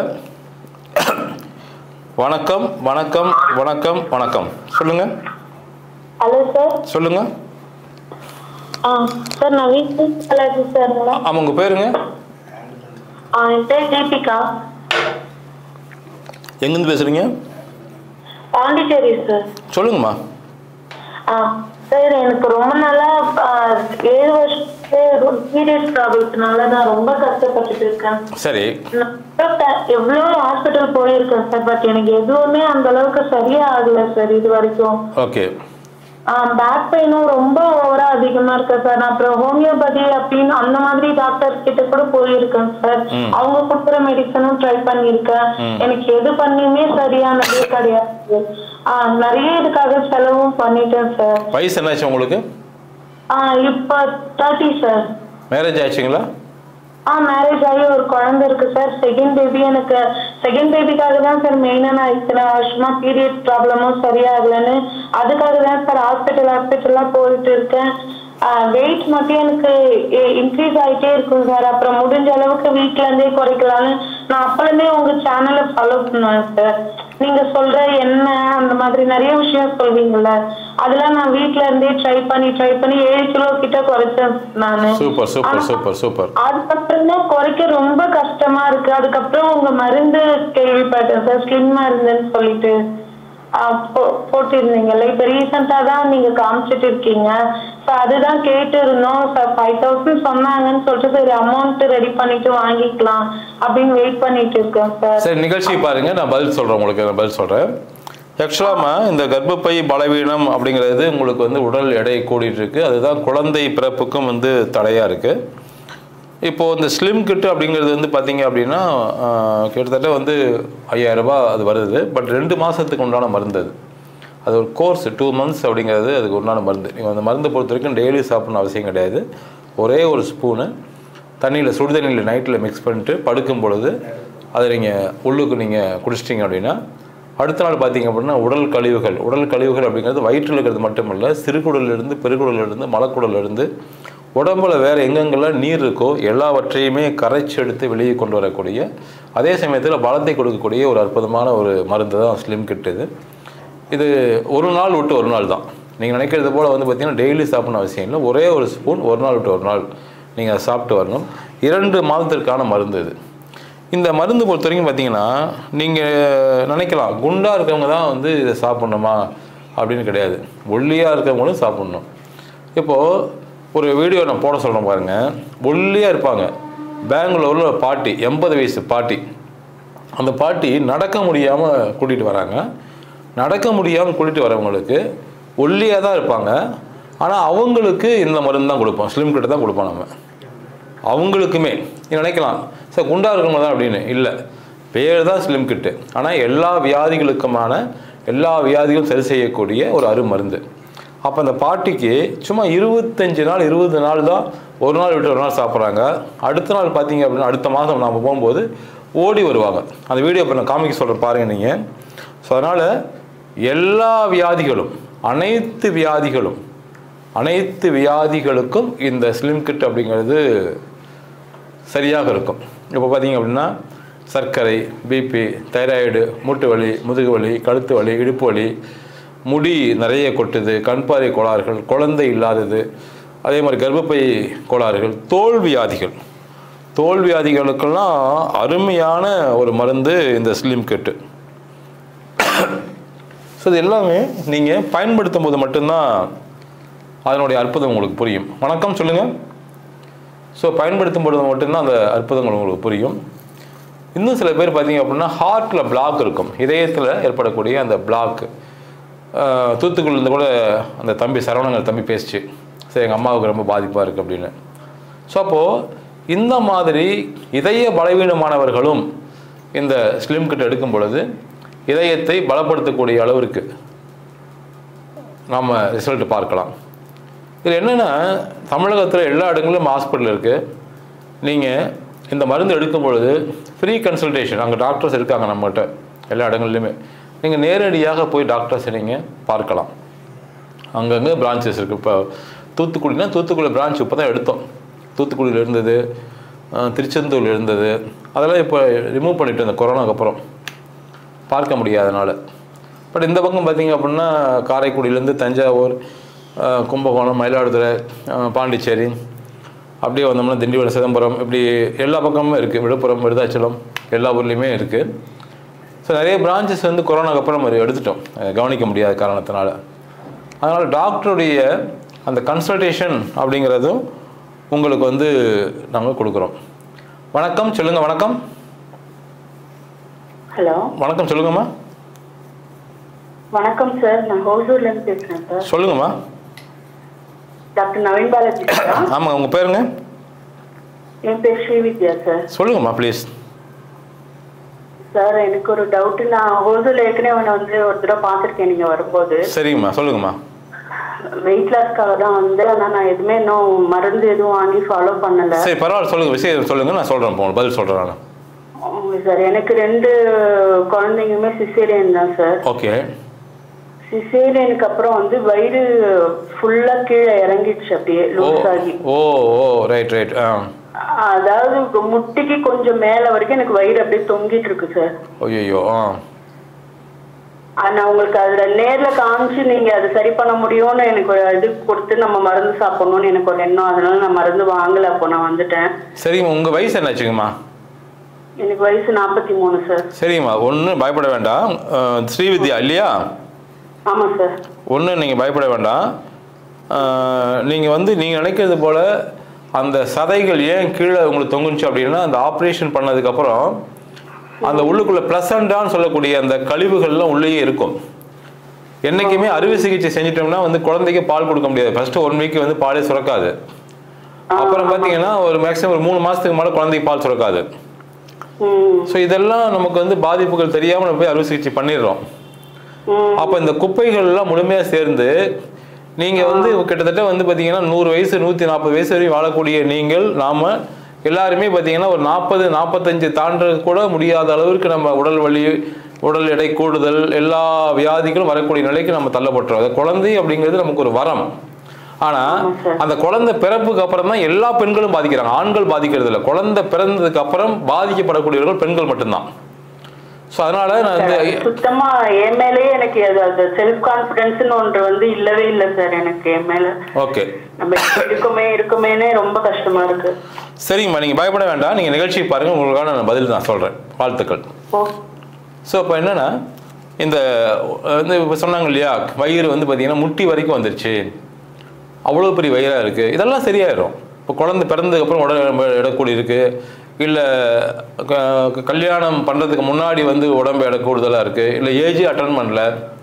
வணக்கம் வணக்கம் வணக்கம் வணக்கம் சொல்லுங்கள் ஹலோ சார் சொல்லுங்கள் ஆ சார் நான் வீட்டு பாலாஜி சாருங்களா ஆமாம் உங்கள் பேருங்க ஆ என் பேர் தீபிகா எங்கேருந்து பேசுகிறீங்க பாண்டிச்சேரி சார் சொல்லுங்கம்மா சார் எனக்கு ரொம்ப நாளா ஆ, ஏழு வருஷம் பீரியட் ப்ராப்ளத்தினால நான் ரொம்ப கஷ்டப்பட்டுட்டு இருக்கேன் சரி நான் எவ்வளோ ஹாஸ்பிட்டல் போயிருக்கேன் சார் பட் எனக்கு எதுவுமே அந்த அளவுக்கு சரியா ஆகல சார் இது வரைக்கும் ஓகே பேக் பெயினும் ரொம்ப ஓவரா அதிகமா இருக்கு சார் நான் அப்புறம் ஹோமியோபதி அப்படின்னு அந்த மாதிரி டாக்டர் கிட்ட கூட போயிருக்கேன் சார் ம். அவங்க கொடுக்குற மெடிசனும் ட்ரை பண்ணியிருக்கேன் ம். எனக்கு எது பண்ணியுமே சரியானதே கிடையாது ஆஹ் நிறைய இதுக்காக செலவும் பண்ணிட்டேன் சார் வயசு என்னாச்சு உங்களுக்கு ஆஹ் இப்ப தேர்ட்டி சார் மேரேஜ் ஆச்சுங்களா ஆ மேரேஜ் ஆகி ஒரு குழந்தை இருக்கு சார் செகண்ட் பேபி எனக்கு செகண்ட் பேபிக்காக தான் சார் மெயினா நான் இத்தனை வருஷமா பீரியட் ப்ராப்ளமும் சரியாகலன்னு அதுக்காக தான் சார் ஹாஸ்பிட்டல் ஹாஸ்பிட்டலா போயிட்டு இருக்கேன் வெயிட் மட்டும் எனக்கு இன்க்ரீஸ் ஆயிட்டே இருக்கும் சார் அப்புறம் முடிஞ்ச அளவுக்கு வீட்ல இருந்தே குறைக்கலாம்னு நான் அப்பலேருந்தே உங்க சேனலை ஃபாலோ பண்ணுவேன் சார் நீங்க சொல்ற எண்ணெய் அந்த மாதிரி நிறைய விஷயம் சொல்வீங்கல்ல அதெல்லாம் நான் வீட்ல இருந்தே ட்ரை பண்ணி ட்ரை பண்ணி ஏழு கிலோ கிட்ட குறைச்சேன் நானு சூப்பர் சூப்பர் சூப்பர் சூப்பர் அதுக்கப்புறம் தான் குறைக்க ரொம்ப கஷ்டமா இருக்கு அதுக்கப்புறம் உங்க மருந்து கேள்விப்பட்டேன் சார் ஸ்லிம் மருந்துன்னு சொல்லிட்டு ஆஹ் போ- போட்டிருந்தீங்கல்ல இப்ப ரீசெண்டா தான் நீங்க காமிச்சிட்டு இருக்கீங்க ஸோ அதுதான் கேட்டு இருந்தோம் சார் ஃபைவ் தௌசண்ட் சொன்னாங்கன்னு சொல்லிட்டு சரி அமௌண்ட் ரெடி பண்ணிட்டு வாங்கிக்கலாம் அப்படின்னு வெயிட் பண்ணிட்டு இருக்கேன் சார் சரி நிகழ்ச்சி பாருங்க நான் பதில் சொல்றேன் உங்களுக்கு நான் பதில் சொல்றேன் ஆக்சுவலாமா இந்த கர்ப்பப்பை பலவீனம் அப்படிங்கிறது உங்களுக்கு வந்து உடல் எடை கூடிட்டு இருக்கு அதுதான் குழந்தை பிறப்புக்கும் வந்து தடையா இருக்கு இப்போ இந்த ஸ்லிம் கிட்டு அப்படிங்கிறது வந்து பார்த்தீங்க அப்படின்னா ஆஹ், கிட்டத்தட்ட வந்து ஐயாயிரம் ரூபாய் அது வருது பட் ரெண்டு மாதத்துக்கு உண்டான மருந்து அது அது ஒரு கோர்ஸ் டூ மந்த்ஸ் அப்படிங்கிறது அதுக்கு உண்டான மருந்து நீங்கள் அந்த மருந்தை பொறுத்த வரைக்கும் டெய்லி சாப்பிடணும் அவசியம் கிடையாது ஒரே ஒரு ஸ்பூனு தண்ணியில் சுடு தண்ணியில் நைட்டில் மிக்ஸ் பண்ணிட்டு படுக்கும் பொழுது அதை நீங்கள் உள்ளுக்கு நீங்கள் குடிச்சிட்டிங்க அப்படின்னா அடுத்த நாள் பார்த்தீங்க அப்படின்னா உடல் கழிவுகள் உடல் கழிவுகள் அப்படிங்கிறது வயிற்றில் இருக்கிறது மட்டுமல்ல சிறுகுடலிருந்து பெருகுடலிருந்து மலக்குடலிருந்து உடம்புல வேறு எங்கெங்கெல்லாம் நீர் இருக்கோ எல்லாவற்றையுமே கரைச்சி எடுத்து வெளியே கொண்டு வரக்கூடிய அதே சமயத்தில் பலத்தை கொடுக்கக்கூடிய ஒரு அற்புதமான ஒரு மருந்து தான் ஸ்லிம் கிட் இது இது ஒரு நாள் விட்டு ஒரு நாள் தான் நீங்கள் நினைக்கிறது போல் வந்து பார்த்தீங்கன்னா டெய்லி சாப்பிடணும் அவசியம் இல்லை ஒரே ஒரு ஸ்பூன் ஒரு நாள் விட்டு ஒரு நாள் நீங்கள் அதை சாப்பிட்டு வரணும் இரண்டு மாதத்திற்கான மருந்து இது இந்த மருந்து பொறுத்த வரைக்கும் பார்த்தீங்கன்னா நீங்கள் நினைக்கலாம் குண்டாக இருக்கவங்க தான் வந்து இதை சாப்பிட்ணுமா அப்படின்னு கிடையாது ஒல்லியாக இருக்கவங்களும் சாப்பிட்ணும் இப்போது ஒரு வீடியோ நான் போட சொல்கிறேன் பாருங்கள் ஒல்லியாக இருப்பாங்க பெங்களூரில் ஒரு பாட்டி எண்பது வயசு பாட்டி அந்த பாட்டி நடக்க முடியாமல் கூட்டிகிட்டு வராங்க நடக்க முடியாமல் கூட்டிகிட்டு வரவங்களுக்கு ஒல்லியாக தான் இருப்பாங்க ஆனால் அவங்களுக்கு இந்த மருந்து தான் கொடுப்போம் ஸ்லிம் கிட்ட தான் கொடுப்போம் நம்ம அவங்களுக்குமே நீ நினைக்கலாம் சார் குண்டா இருக்கவங்க தான் அப்படின்னு இல்லை பேர் தான் ஸ்லிம் கிட்டு ஆனால் எல்லா வியாதிகளுக்குமான எல்லா வியாதிகளும் சரி செய்யக்கூடிய ஒரு அருமருந்து அப்போ அந்த பாட்டிக்கு சும்மா இருபத்தஞ்சு நாள் இருபது நாள் தான் ஒரு நாள் விட்டு ஒரு நாள் சாப்பிட்றாங்க அடுத்த நாள் பார்த்தீங்க அப்படின்னா அடுத்த மாதம் நாம் போகும்போது ஓடி வருவாங்க அந்த வீடியோ இப்போ நான் காமிக்க சொல்கிறேன் பாருங்கள் நீங்கள் ஸோ அதனால் எல்லா வியாதிகளும் அனைத்து வியாதிகளும் அனைத்து வியாதிகளுக்கும் இந்த ஸ்லிம் கிட் அப்படிங்கிறது சரியாக இருக்கும் இப்போ பார்த்தீங்க அப்படின்னா சர்க்கரை பிபி தைராய்டு மூட்டு வலி முதுகு வலி கழுத்து வலி இடுப்பு வலி முடி நிறைய கொட்டுது கண்பாறை கோளாறுகள் குழந்தை இல்லாதது அதே மாதிரி கர்ப்பப்பை கோளாறுகள் தோல் வியாதிகள் தோல் வியாதிகளுக்கெல்லாம் அருமையான ஒரு மருந்து இந்த ஸ்லிம் கிட்டு ஸோ இது எல்லாமே நீங்கள் பயன்படுத்தும் போது மட்டும்தான் அதனுடைய அற்புதம் உங்களுக்கு புரியும் வணக்கம் சொல்லுங்கள் ஸோ பயன்படுத்தும் பொழுது மட்டும்தான் அந்த அற்புதங்கள் உங்களுக்கு புரியும் இன்னும் சில பேர் பார்த்தீங்க அப்படின்னா ஹார்ட்டில் பிளாக் இருக்கும் இதயத்தில் ஏற்படக்கூடிய அந்த பிளாக் தூத்துக்குடியிலேருந்து கூட அந்த தம்பி சரவணங்கள் தம்பி பேசிச்சு சரி எங்கள் அம்மாவுக்கு ரொம்ப பாதிப்பாக இருக்குது அப்படின்னு ஸோ அப்போது இந்த மாதிரி இதய பலவீனமானவர்களும் இந்த ஸ்லிம் கிட் எடுக்கும் பொழுது இதயத்தை பலப்படுத்தக்கூடிய அளவிற்கு நாம் ரிசல்ட் பார்க்கலாம் இது என்னென்னா தமிழகத்தில் எல்லா இடங்களிலும் ஹாஸ்பிட்டல் இருக்குது நீங்கள் இந்த மருந்து எடுக்கும் பொழுது ஃப்ரீ கன்சல்டேஷன் அங்கே டாக்டர்ஸ் இருக்காங்க நம்மகிட்ட எல்லா இடங்கள்லையுமே நீங்கள் நேரடியாக போய் டாக்டர்ஸை நீங்கள் பார்க்கலாம் அங்கங்கே பிரான்ச்சஸ் இருக்குது இப்போ தூத்துக்குடினா தூத்துக்குடி பிரான்ச் இப்போ தான் எடுத்தோம் தூத்துக்குடியில் இருந்தது அஹ், திருச்செந்தூரில் இருந்தது அதெல்லாம் இப்போ ரிமூவ் பண்ணிட்டு இந்த கொரோனாக்கு அப்புறம் பார்க்க முடியாதனால பட் இந்த பக்கம் பார்த்தீங்க அப்படின்னா காரைக்குடியிலேருந்து தஞ்சாவூர் அஹ், கும்பகோணம் மயிலாடுதுறை அஹ், பாண்டிச்சேரி அப்படியே வந்தோம்னா திண்டிவனம் சிதம்பரம் இப்படி எல்லா பக்கமும் இருக்குது விழுப்புரம் விருதாச்சலம் எல்லா ஊர்லேயுமே இருக்குது ஸோ நிறைய பிரான்ச்சஸ் வந்து கொரோனாக்கு அப்புறம் நம்ம எடுத்துட்டோம் அஹ், கவனிக்க முடியாத காரணத்தினால அதனால் டாக்டருடைய அந்த கன்சல்டேஷன் அப்படிங்கிறதும் உங்களுக்கு வந்து நாங்கள் கொடுக்குறோம் வணக்கம் சொல்லுங்க வணக்கம் ஹலோ வணக்கம் சொல்லுங்கம்மா வணக்கம் சார் நான் ஹோசூர்ல இருந்து பேசுறேன் சார் சொல்லுங்கம்மா டாக்டர் நவீன் பாலாஜி சாரா? ஆமாம் உங்கள் பேருங்க என் பேர் ஸ்ரீவித்யா சார் சொல்லுங்கம்மா ப்ளீஸ் சார் எனக்கு ஒரு டவுட் நான் ஹோசூர்ல ஏற்கனவே உன்னை வந்து ஒரு தடவை பார்த்துருக்கேன் நீங்க வரும்போது சரிங்கம்மா சொல்லுங்கம்மா வெயிட் லாஸ்க்காக தான் வந்து ஆனா நான் எதுவுமே இன்னும் மருந்து எதுவும் வாங்கி ஃபாலோ பண்ணல சரி பரவாயில்ல சொல்லுங்கள் விஷயம் சொல்லுங்கள் நான் சொல்கிறேன் உங்களுக்கு பதில் சொல்கிறேன் நான் ஆமா சார் எனக்கு ரெண்டு குழந்தைங்களுமே சிசேரியன் தான் சார் ஓகே சிசேரியனுக்கு அப்புறம் வந்து வயிறு ஃபுல்லா கீழே இறங்கிடுச்சு அப்படியே ஓ லூஸ் ஆகி ஓ ஓ ரைட் ரைட் ஆ அதாவது முட்டிக்கு கொஞ்சம் மேல வரைக்கும் எனக்கு வயிறு அப்படியே தொங்கிட்டு இருக்கு சார் ஐயோ ஆ ஆனா உங்களுக்கு அதுல நேர்ல காமிச்சு நீங்க அது சரி பண்ண முடியும்னு எனக்கு ஒரு இது கொடுத்து நம்ம மருந்து சாப்பிடணும்னு எனக்கு ஒரு எண்ணம் அதனால நான் மருந்து வாங்கல அப்போ நான் வந்துட்டேன் சரிங்கம்மா உங்கள் வயசு என்னாச்சுங்கம்மா எனக்கு வயசு நாற்பத்தி மூணு சார் சரிங்கம்மா ஒன்றும் பயப்பட வேண்டாம் அஹ், ஸ்ரீவித்யா இல்லையா ஆமா சார் ஒன்றும் நீங்கள் பயப்பட வேண்டாம் நீங்கள் வந்து நீங்கள் நினைக்கிறது போல் அந்த சதைகள் ஏன் கீழே உங்களுக்கு தொங்குச்சு அப்படின்னா அந்த ஆப்ரேஷன் பண்ணதுக்கப்புறம் அந்த உள்ளுக்குள்ளே ப்ளசண்டான்னு சொல்லக்கூடிய அந்த கழிவுகள்லாம் உள்ளேயே இருக்கும் என்றைக்குமே அறுவை சிகிச்சை செஞ்சிட்டோம்னா வந்து குழந்தைக்கு பால் கொடுக்க முடியாது ஃபர்ஸ்ட் ஒன் வீக் வந்து பாலே சுரக்காது அப்புறம் பார்த்தீங்கன்னா ஒரு மேக்ஸிமம் ஒரு மூணு மாதத்துக்கு மேலே குழந்தைக்கு பால் சுரக்காது ஸோ இதெல்லாம் நமக்கு வந்து பாதிப்புகள் தெரியாமல் நம்ம போய் அறுவை சிகிச்சை பண்ணிடுறோம் அப்போ இந்த குப்பைகள்லாம் முழுமையாக சேர்ந்து நீங்கள் வந்து கிட்டத்தட்ட வந்து பார்த்தீங்கன்னா நூறு வயசு நூற்றி நாற்பது வயசு வரையும் வாழக்கூடிய நீங்கள் நாம் எல்லாருமே பார்த்தீங்கன்னா ஒரு நாற்பது நாற்பத்தஞ்சு தாண்ட கூட முடியாத அளவிற்கு நம்ம உடல் வலி உடல் எடை கூடுதல் எல்லா வியாதிகளும் வரக்கூடிய நிலைக்கு நம்ம தள்ளப்பட்டுறோம் அது குழந்தை அப்படிங்கிறது நமக்கு ஒரு வரம் ஆனா அந்த குழந்தை பிறப்புக்கு அப்புறம் தான் எல்லா பெண்களும் பாதிக்கிறாங்க ஆண்கள் பாதிக்கிறது இல்லை குழந்தை பிறந்ததுக்கு அப்புறம் பாதிக்கப்படக்கூடியவர்கள் பெண்கள் மட்டும்தான் ஸோ அதனால நான் இந்த சுத்தமா என் மேலேயே எனக்கு அது அது செல்ஃப் கான்பிடன்ஸ்னு ஒன்று வந்து இல்லவே இல்லை சார் எனக்கு என் மேல ஓகே நம்ம இப்படி இருக்குமே இருக்குமேனே ரொம்ப கஷ்டமா இருக்கு சரிங்கம்மா நீங்கள் பயப்பட வேண்டாம் நீங்கள் நிகழ்ச்சி பாருங்கள் உங்களுக்கான நான் பதில் நான் சொல்கிறேன் வாழ்த்துக்கள் ஸோ இப்போ என்னென்னா இந்த அஹ், வந்து இப்போ சொன்னாங்க இல்லையா வயிறு வந்து பார்த்தீங்கன்னா முட்டி வரைக்கும் வந்துருச்சு அவ்வளோ பெரிய வயிறாக இருக்குது இதெல்லாம் சரியாயிடும் இப்போ குழந்தை பிறந்ததுக்கப்புறம் உடல் இடக்கூடி இருக்குது இல்லை கல்யாணம் பண்ணுறதுக்கு முன்னாடி வந்து உடம்பு எடை கூடுதலாக இருக்குது இல்லை ஏஜ் அட்டன் பண்ணல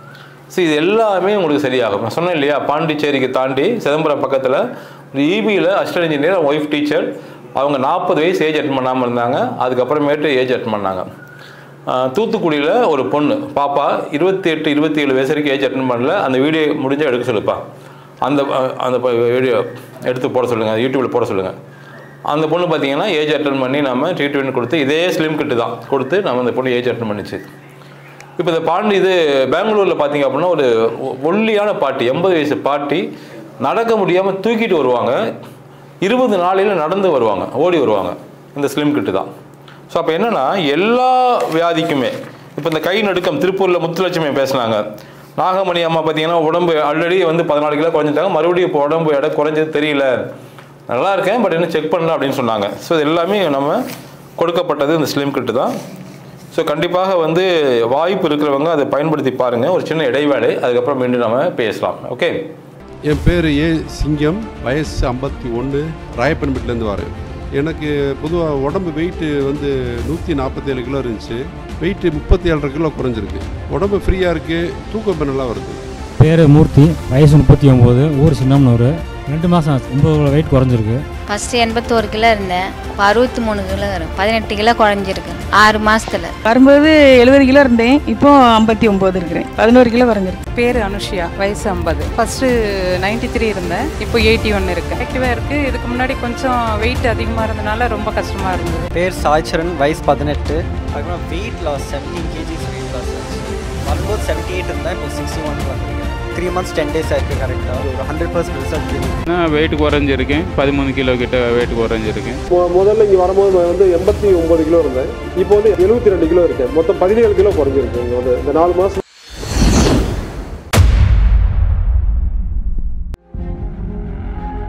ஸோ இது எல்லாமே உங்களுக்கு சரியாகும் நான் சொன்னேன் இல்லையா பாண்டிச்சேரிக்கு தாண்டி சிதம்பரம் பக்கத்தில் ஒரு இபியில் அசிஸ்டன்ட் இன்ஜினியர் ஒய்ஃப் டீச்சர் அவங்க நாற்பது வயசு ஏஜ் அட்டன் பண்ணாமல் இருந்தாங்க அதுக்கப்புறமேட்டு ஏஜ் அட்டன் பண்ணாங்க ஆஹ் தூத்துக்குடியில் ஒரு பொண்ணு பாப்பா இருபத்தி எட்டு இருபத்தி ஏழு வயசு வரைக்கும் ஏஜ் அட்டன் பண்ணல அந்த வீடியோ முடிஞ்சால் எடுக்க சொல்லுப்பா அந்த அஹ், அந்த வீடியோ எடுத்து போட சொல்லுங்கள் யூடியூப்பில் போட சொல்லுங்கள் அந்த பொண்ணு பார்த்தீங்கன்னா ஏஜ் அட்டன் பண்ணி நம்ம ட்ரீட்மெண்ட் கொடுத்து இதே ஸ்லிம் கிட்டு தான் கொடுத்து நம்ம அந்த பொண்ணு ஏஜ் அட்டன் பண்ணிச்சு இப்போ இந்த பாண்டி இது பெங்களூரில் பார்த்தீங்க அப்படின்னா ஒரு ஒ- ஒல்லியான பாட்டி எண்பது வயசு பாட்டி நடக்க முடியாமல் தூக்கிட்டு வருவாங்க இருபது நாளையில் நடந்து வருவாங்க ஓடி வருவாங்க இந்த ஸ்லிம் கிட்டு தான் ஸோ அப்போ என்னென்னா எல்லா வியாதிக்குமே இப்போ இந்த கை நடுக்கம் திருப்பூரில் முத்துலட்சுமி பேசுனாங்க நாகமணி அம்மா பார்த்தீங்கன்னா உடம்பு ஆல்ரெடி வந்து பதினாலு கிலோ குறைஞ்சிட்டாங்க மறுபடியும் இப்போ உடம்பு எடை குறைஞ்சது தெரியல நல்லா இருக்கேன் பட் இன்னும் செக் பண்ணல அப்படின்னு சொன்னாங்க ஸோ இது எல்லாமே நம்ம கொடுக்கப்பட்டது இந்த ஸ்லிம் கிட்டு தான் ஸோ கண்டிப்பாக வந்து வாய்ப்பு இருக்கிறவங்க அதை பயன்படுத்தி பாருங்கள் ஒரு சின்ன இடைவேளை அதுக்கப்புறம் மீண்டும் நம்ம பேசலாம் ஓகே என் பேர் ஏ சிங்கம் வயசு ஐம்பத்தி ஒன்று ராயப்பன்பேட்டிலேருந்து வரேன் எனக்கு பொதுவாக உடம்பு வெயிட்டு வந்து நூற்றி நாற்பத்தேழு கிலோ இருந்துச்சு வெயிட்டு முப்பத்தி ஏழரை கிலோ குறைஞ்சிருக்கு உடம்பு ஃப்ரீயாக இருக்குது தூக்கம் இப்ப நல்லா வருது பேர் மூர்த்தி வயசு முப்பத்தி ஒம்பது ஊர் சின்னம்னூர் ரெண்டு மாதம் ஆச்சு ஒம்பது கிலோ வெயிட் குறைஞ்சிருக்கு ஃபஸ்ட்டு எண்பத்தோரு கிலோ இருந்தேன் இப்போ அறுபத்தி மூணு கிலோ வரும் பதினெட்டு கிலோ குறைஞ்சிருக்கு ஆறு மாசத்துல வரும்போது எழுபது கிலோ இருந்தேன் இப்போ ஐம்பத்தி ஒம்பது இருக்கிறேன் பதினோரு கிலோ குறைஞ்சிருக்கு பேர் அனுஷியா வயசு ஐம்பது ஃபர்ஸ்ட் நைன்டி த்ரீ இருந்தேன் இப்போ எயிட்டி ஒன் இருக்கு ஆக்டிவாக இருக்கு இதுக்கு முன்னாடி கொஞ்சம் வெயிட் அதிகமாக இருந்தனால ரொம்ப கஷ்டமா இருந்தது பேர் சாய்ச்சரன் வயசு பதினெட்டு அதுக்கப்புறம் weight loss seventeen kgs weight loss வரும்போது செவன்ட்டி எயிட் இருந்தால் இப்போ சிக்ஸ்டி ஒன் வந்துருக்கேன் த்ரீ மந்த்ஸ் டென் டேஸ் ஆயிருக்கு கரெக்டாக ஒரு ஹண்ட்ரட் பர்சன்ட் ரிசல்ட் நான் வெயிட் குறைஞ்சிருக்கேன் பதிமூணு கிலோ கிட்ட வெயிட் குறைஞ்சிருக்கேன் மு- முதல்ல இங்கே வரும்போது நான் வந்து எண்பத்தி ஒன்பது கிலோ இருந்தேன் இப்போ வந்து எழுபத்தி ரெண்டு கிலோ இருக்கேன் மொத்தம் பதினேழு கிலோ குறைஞ்சிருக்கு இங்கே வந்து இந்த நாலு மாதம் நான்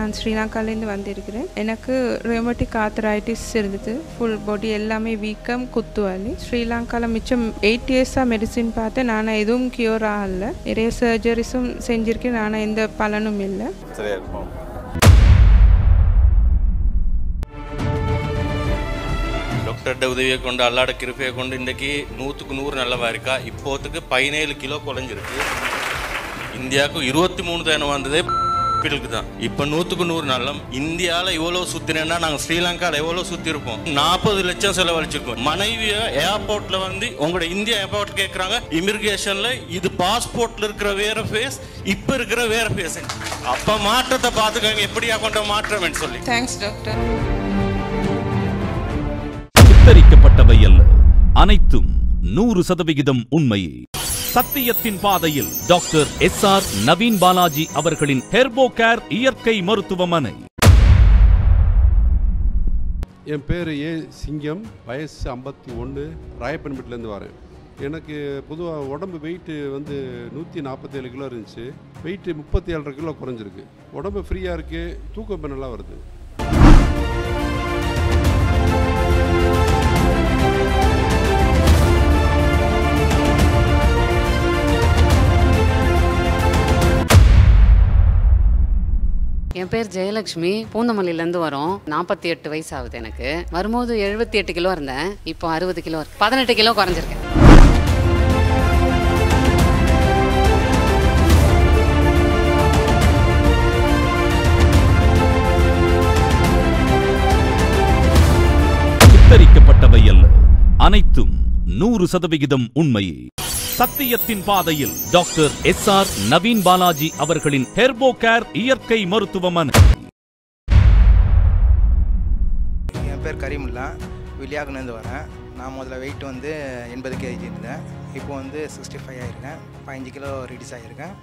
நான் ஸ்ரீலங்காலேருந்து வந்திருக்கிறேன் எனக்கு ரெமட்டிக் ஆத்தரைட்டிஸ் இருந்தது ஃபுல் பாடி எல்லாமே வீக்கம் குத்து வலி ஸ்ரீலங்காவில் மிச்சம் எயிட் இயர்ஸாக மெடிசின் பார்த்தேன் நான் எதுவும் க்யூர் ஆகல நிறைய சர்ஜரிஸும் செஞ்சுருக்கேன் ஆனால் எந்த பலனும் இல்லை சரியா இருக்கும் டாக்டர்கிட்ட உதவியை கொண்டு அல்லாட கிருப்பையை கொண்டு இன்றைக்கி நூற்றுக்கு நூறு நல்லவா இருக்கா இப்போத்துக்கு பதினேழு கிலோ குறைஞ்சிருக்கு இந்தியாவுக்கு இருபத்தி மூணு தானே வந்ததே பில்க்கு தான் இப்போ நூற்றுக்கு நூறு நல்லம் இந்தியாவில் இவ்வளோ சுற்றினேன்னா நாங்கள் ஸ்ரீலங்காவில் எவ்வளோ சுற்றிருப்போம் நாற்பது லட்சம் செலவழிச்சிருக்கோம் மனைவியை ஏர்போர்ட்டில் வந்து உங்களோட இந்தியா ஏர்போர்ட் கேட்குறாங்க இமிகிரேஷனில் இது பாஸ்போர்ட்டில் இருக்கிற வேற ஃபேஸ் இப்போ இருக்கிற வேற ஃபேஸ் அப்போ மாற்றத்தை பார்த்துக்கங்க எப்படியா கொண்ட மாற்றம்னு சொல்லி தேங்க்ஸ் டாக்டர் சித்தரிக்கப்பட்டவை அல்ல அனைத்தும் நூறு சதவிகிதம் உண்மையே சத்தியத்தின் பாதையில் doctor S R Naveen Balaji அவர்களின் ஹெர்போ கேர் இயற்கை மருத்துவமனை என் பேர் ஏ சிங்கம் வயசு ஐம்பத்தி ஒன்று ராயப்பன்பேட்டிலேருந்து வரேன் எனக்கு பொதுவாக உடம்பு வெயிட்டு வந்து நூற்றி நாற்பத்தேழு கிலோ இருந்துச்சு வெயிட்டு முப்பத்தி ஏழரை கிலோ குறைஞ்சிருக்கு உடம்பு ஃப்ரீயாக இருக்குது தூக்கம் இப்போ நல்லா வருது என் பேர் ஜெயலக்ஷ்மி பூந்தமல்லியிலேருந்து வரோம் நாற்பத்தி எட்டு வயசு ஆகுது எனக்கு வரும்போது எழுபத்தி எட்டு கிலோ இருந்தேன் இப்போ அறுபது கிலோ இருக்கு பதினெட்டு கிலோ குறைஞ்சிருக்கேன் சித்தரிக்கப்பட்டவை அல்ல அனைத்தும் நூறு சதவிகிதம் உண்மையே சத்தியத்தின் பாதையில் doctor S R Naveen Balaji அவர்களின் ஹெர்போ கேர் இயற்கை மருத்துவமனை என் பேர் கரீமுல்லா வில்லியாகுலேருந்து வரேன் நான் முதல்ல வெயிட் வந்து எண்பது கேஜி இருந்தேன் இப்போ வந்து சிக்ஸ்டி ஃபைவ் ஆகிருக்கேன் பதினஞ்சு கிலோ ரிடியூஸ் ஆகியிருக்கேன்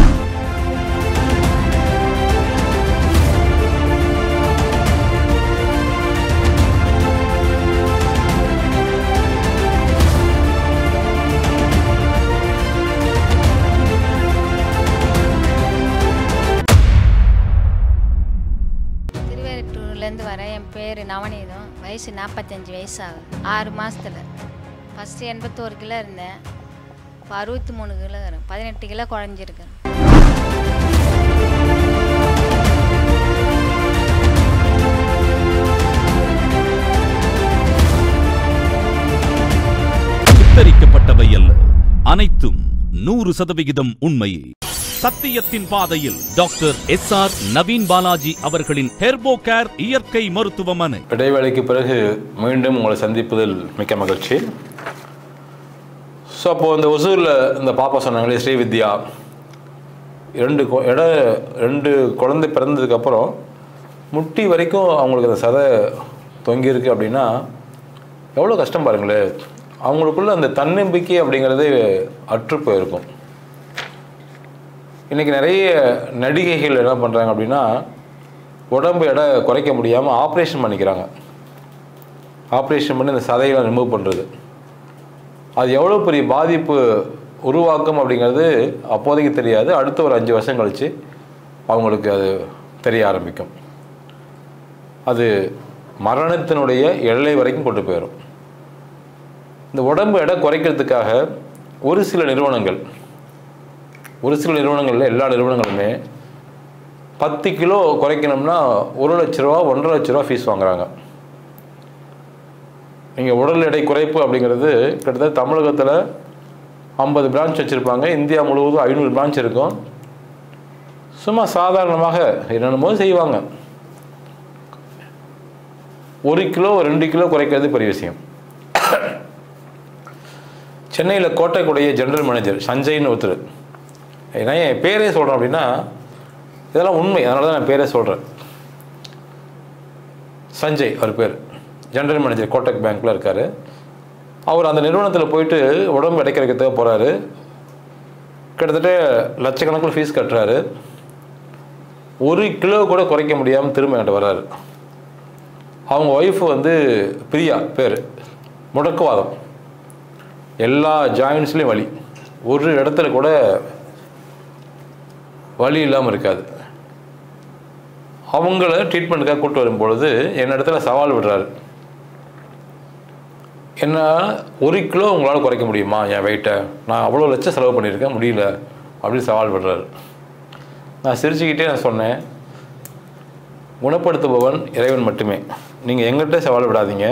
திருவேட்டூர்லேருந்து வரேன் என் பேர் நவநீதம் வயசு நாற்பத்தஞ்சு வயசு ஆகுது ஆறு மாதத்தில் ஃபஸ்ட்டு எண்பத்தோரு கிலோ இருந்தேன் இப்போ அறுபத்தி மூணு கிலோ வரும் பதினெட்டு கிலோ குறைஞ்சிருக்கேன் சித்தரிக்கப்பட்டவை அல்ல அனைத்தும் நூறு சதவிகிதம் உண்மையே சத்தியத்தின் பாதையில் doctor S R Naveen Balaji அவர்களின் ஹெர்போ கேர் இயற்கை மருத்துவமனை இடைவேளைக்கு பிறகு மீண்டும் உங்களை சந்திப்பதில் மிக்க மகிழ்ச்சி ஸோ அப்போது இந்த ஒசூரில் இந்த பாப்பா சொன்னாங்களே ஸ்ரீவித்யா ரெண்டு கொ- இட ரெண்டு குழந்தை பிறந்ததுக்கப்புறம் முட்டி வரைக்கும் அவங்களுக்கு அந்த சதை தொங்கியிருக்கு அப்படின்னா எவ்வளோ கஷ்டம் பாருங்களேன் அவங்களுக்குள்ள அந்த தன்னம்பிக்கை அப்படிங்கிறதே அற்று போயிருக்கும் இன்றைக்கி நிறைய நடிகைகள் என்ன பண்ணுறாங்க அப்படின்னா உடம்பு எடை குறைக்க முடியாமல் ஆப்ரேஷன் பண்ணிக்கிறாங்க ஆப்ரேஷன் பண்ணி இந்த சதைகளை ரிமூவ் பண்ணுறது அது எவ்வளோ பெரிய பாதிப்பு உருவாக்கும் அப்படிங்கிறது அப்போதைக்கு தெரியாது அடுத்த ஒரு அஞ்சு வருஷம் கழித்து அவங்களுக்கு அது தெரிய ஆரம்பிக்கும் அது மரணத்தினுடைய எல்லை வரைக்கும் கொண்டு போயிடும் இந்த உடம்பு எடை குறைக்கிறதுக்காக ஒரு சில நிறுவனங்கள் ஒரு சில நிறுவனங்களில் எல்லா நிறுவனங்களுமே பத்து கிலோ குறைக்கணும்னா ஒரு லட்ச ரூபா ஒன்றரை லட்ச ரூபா ஃபீஸ் வாங்குறாங்க நீங்கள் உடல் எடை குறைப்பு அப்படிங்கிறது கிட்டத்தட்ட தமிழகத்தில் ஐம்பது பிரான்ச் வச்சுருப்பாங்க இந்தியா முழுவதும் ஐநூறு பிரான்ச் இருக்கும் சும்மா சாதாரணமாக என்னென்னமோ செய்வாங்க ஒரு கிலோ ரெண்டு கிலோ குறைக்கிறது பெரிய விஷயம் சென்னையில் கோட்டைக்குடைய ஜெனரல் மேனேஜர் சஞ்சய்னு ஒருத்தர் நான் என் பேரே சொல்கிறேன் அப்படின்னா இதெல்லாம் உண்மை அதனால தான் நான் பேரே சொல்கிறேன் சஞ்சய் அவர் பேர் ஜெனரல் மேனேஜர் கோட்டக் பேங்க்கில் இருக்கார் அவர் அந்த நிறுவனத்தில் போயிட்டு உடம்பு அடைக்கிறதுக்காக போகிறாரு கிட்டத்தட்ட லட்சக்கணக்கில் ஃபீஸ் கட்டுறாரு ஒரு கிலோ கூட குறைக்க முடியாமல் திரும்ப என்கிட்ட வர்றாரு அவங்க ஒய்ஃப் வந்து பிரியா பேர் முடக்குவாதம் எல்லா ஜாயின்ஸ்லேயும் வலி ஒரு இடத்துல கூட வலி இல்லாமல் இருக்காது அவங்கள ட்ரீட்மெண்ட்டுக்காக கூட்டு வரும்பொழுது என்னிடத்துல சவால் விடுறாரு என்ன ஒரு கிலோ உங்களால் குறைக்க முடியுமா என் வெயிட்டை நான் அவ்வளோ லட்சம் செலவு பண்ணியிருக்கேன் முடியல அப்படின்னு சவால் விடுறாரு நான் சிரிச்சுக்கிட்டே நான் சொன்னேன் குணப்படுத்துபவன் இறைவன் மட்டுமே நீங்கள் எங்கிட்ட சவால் விடாதீங்க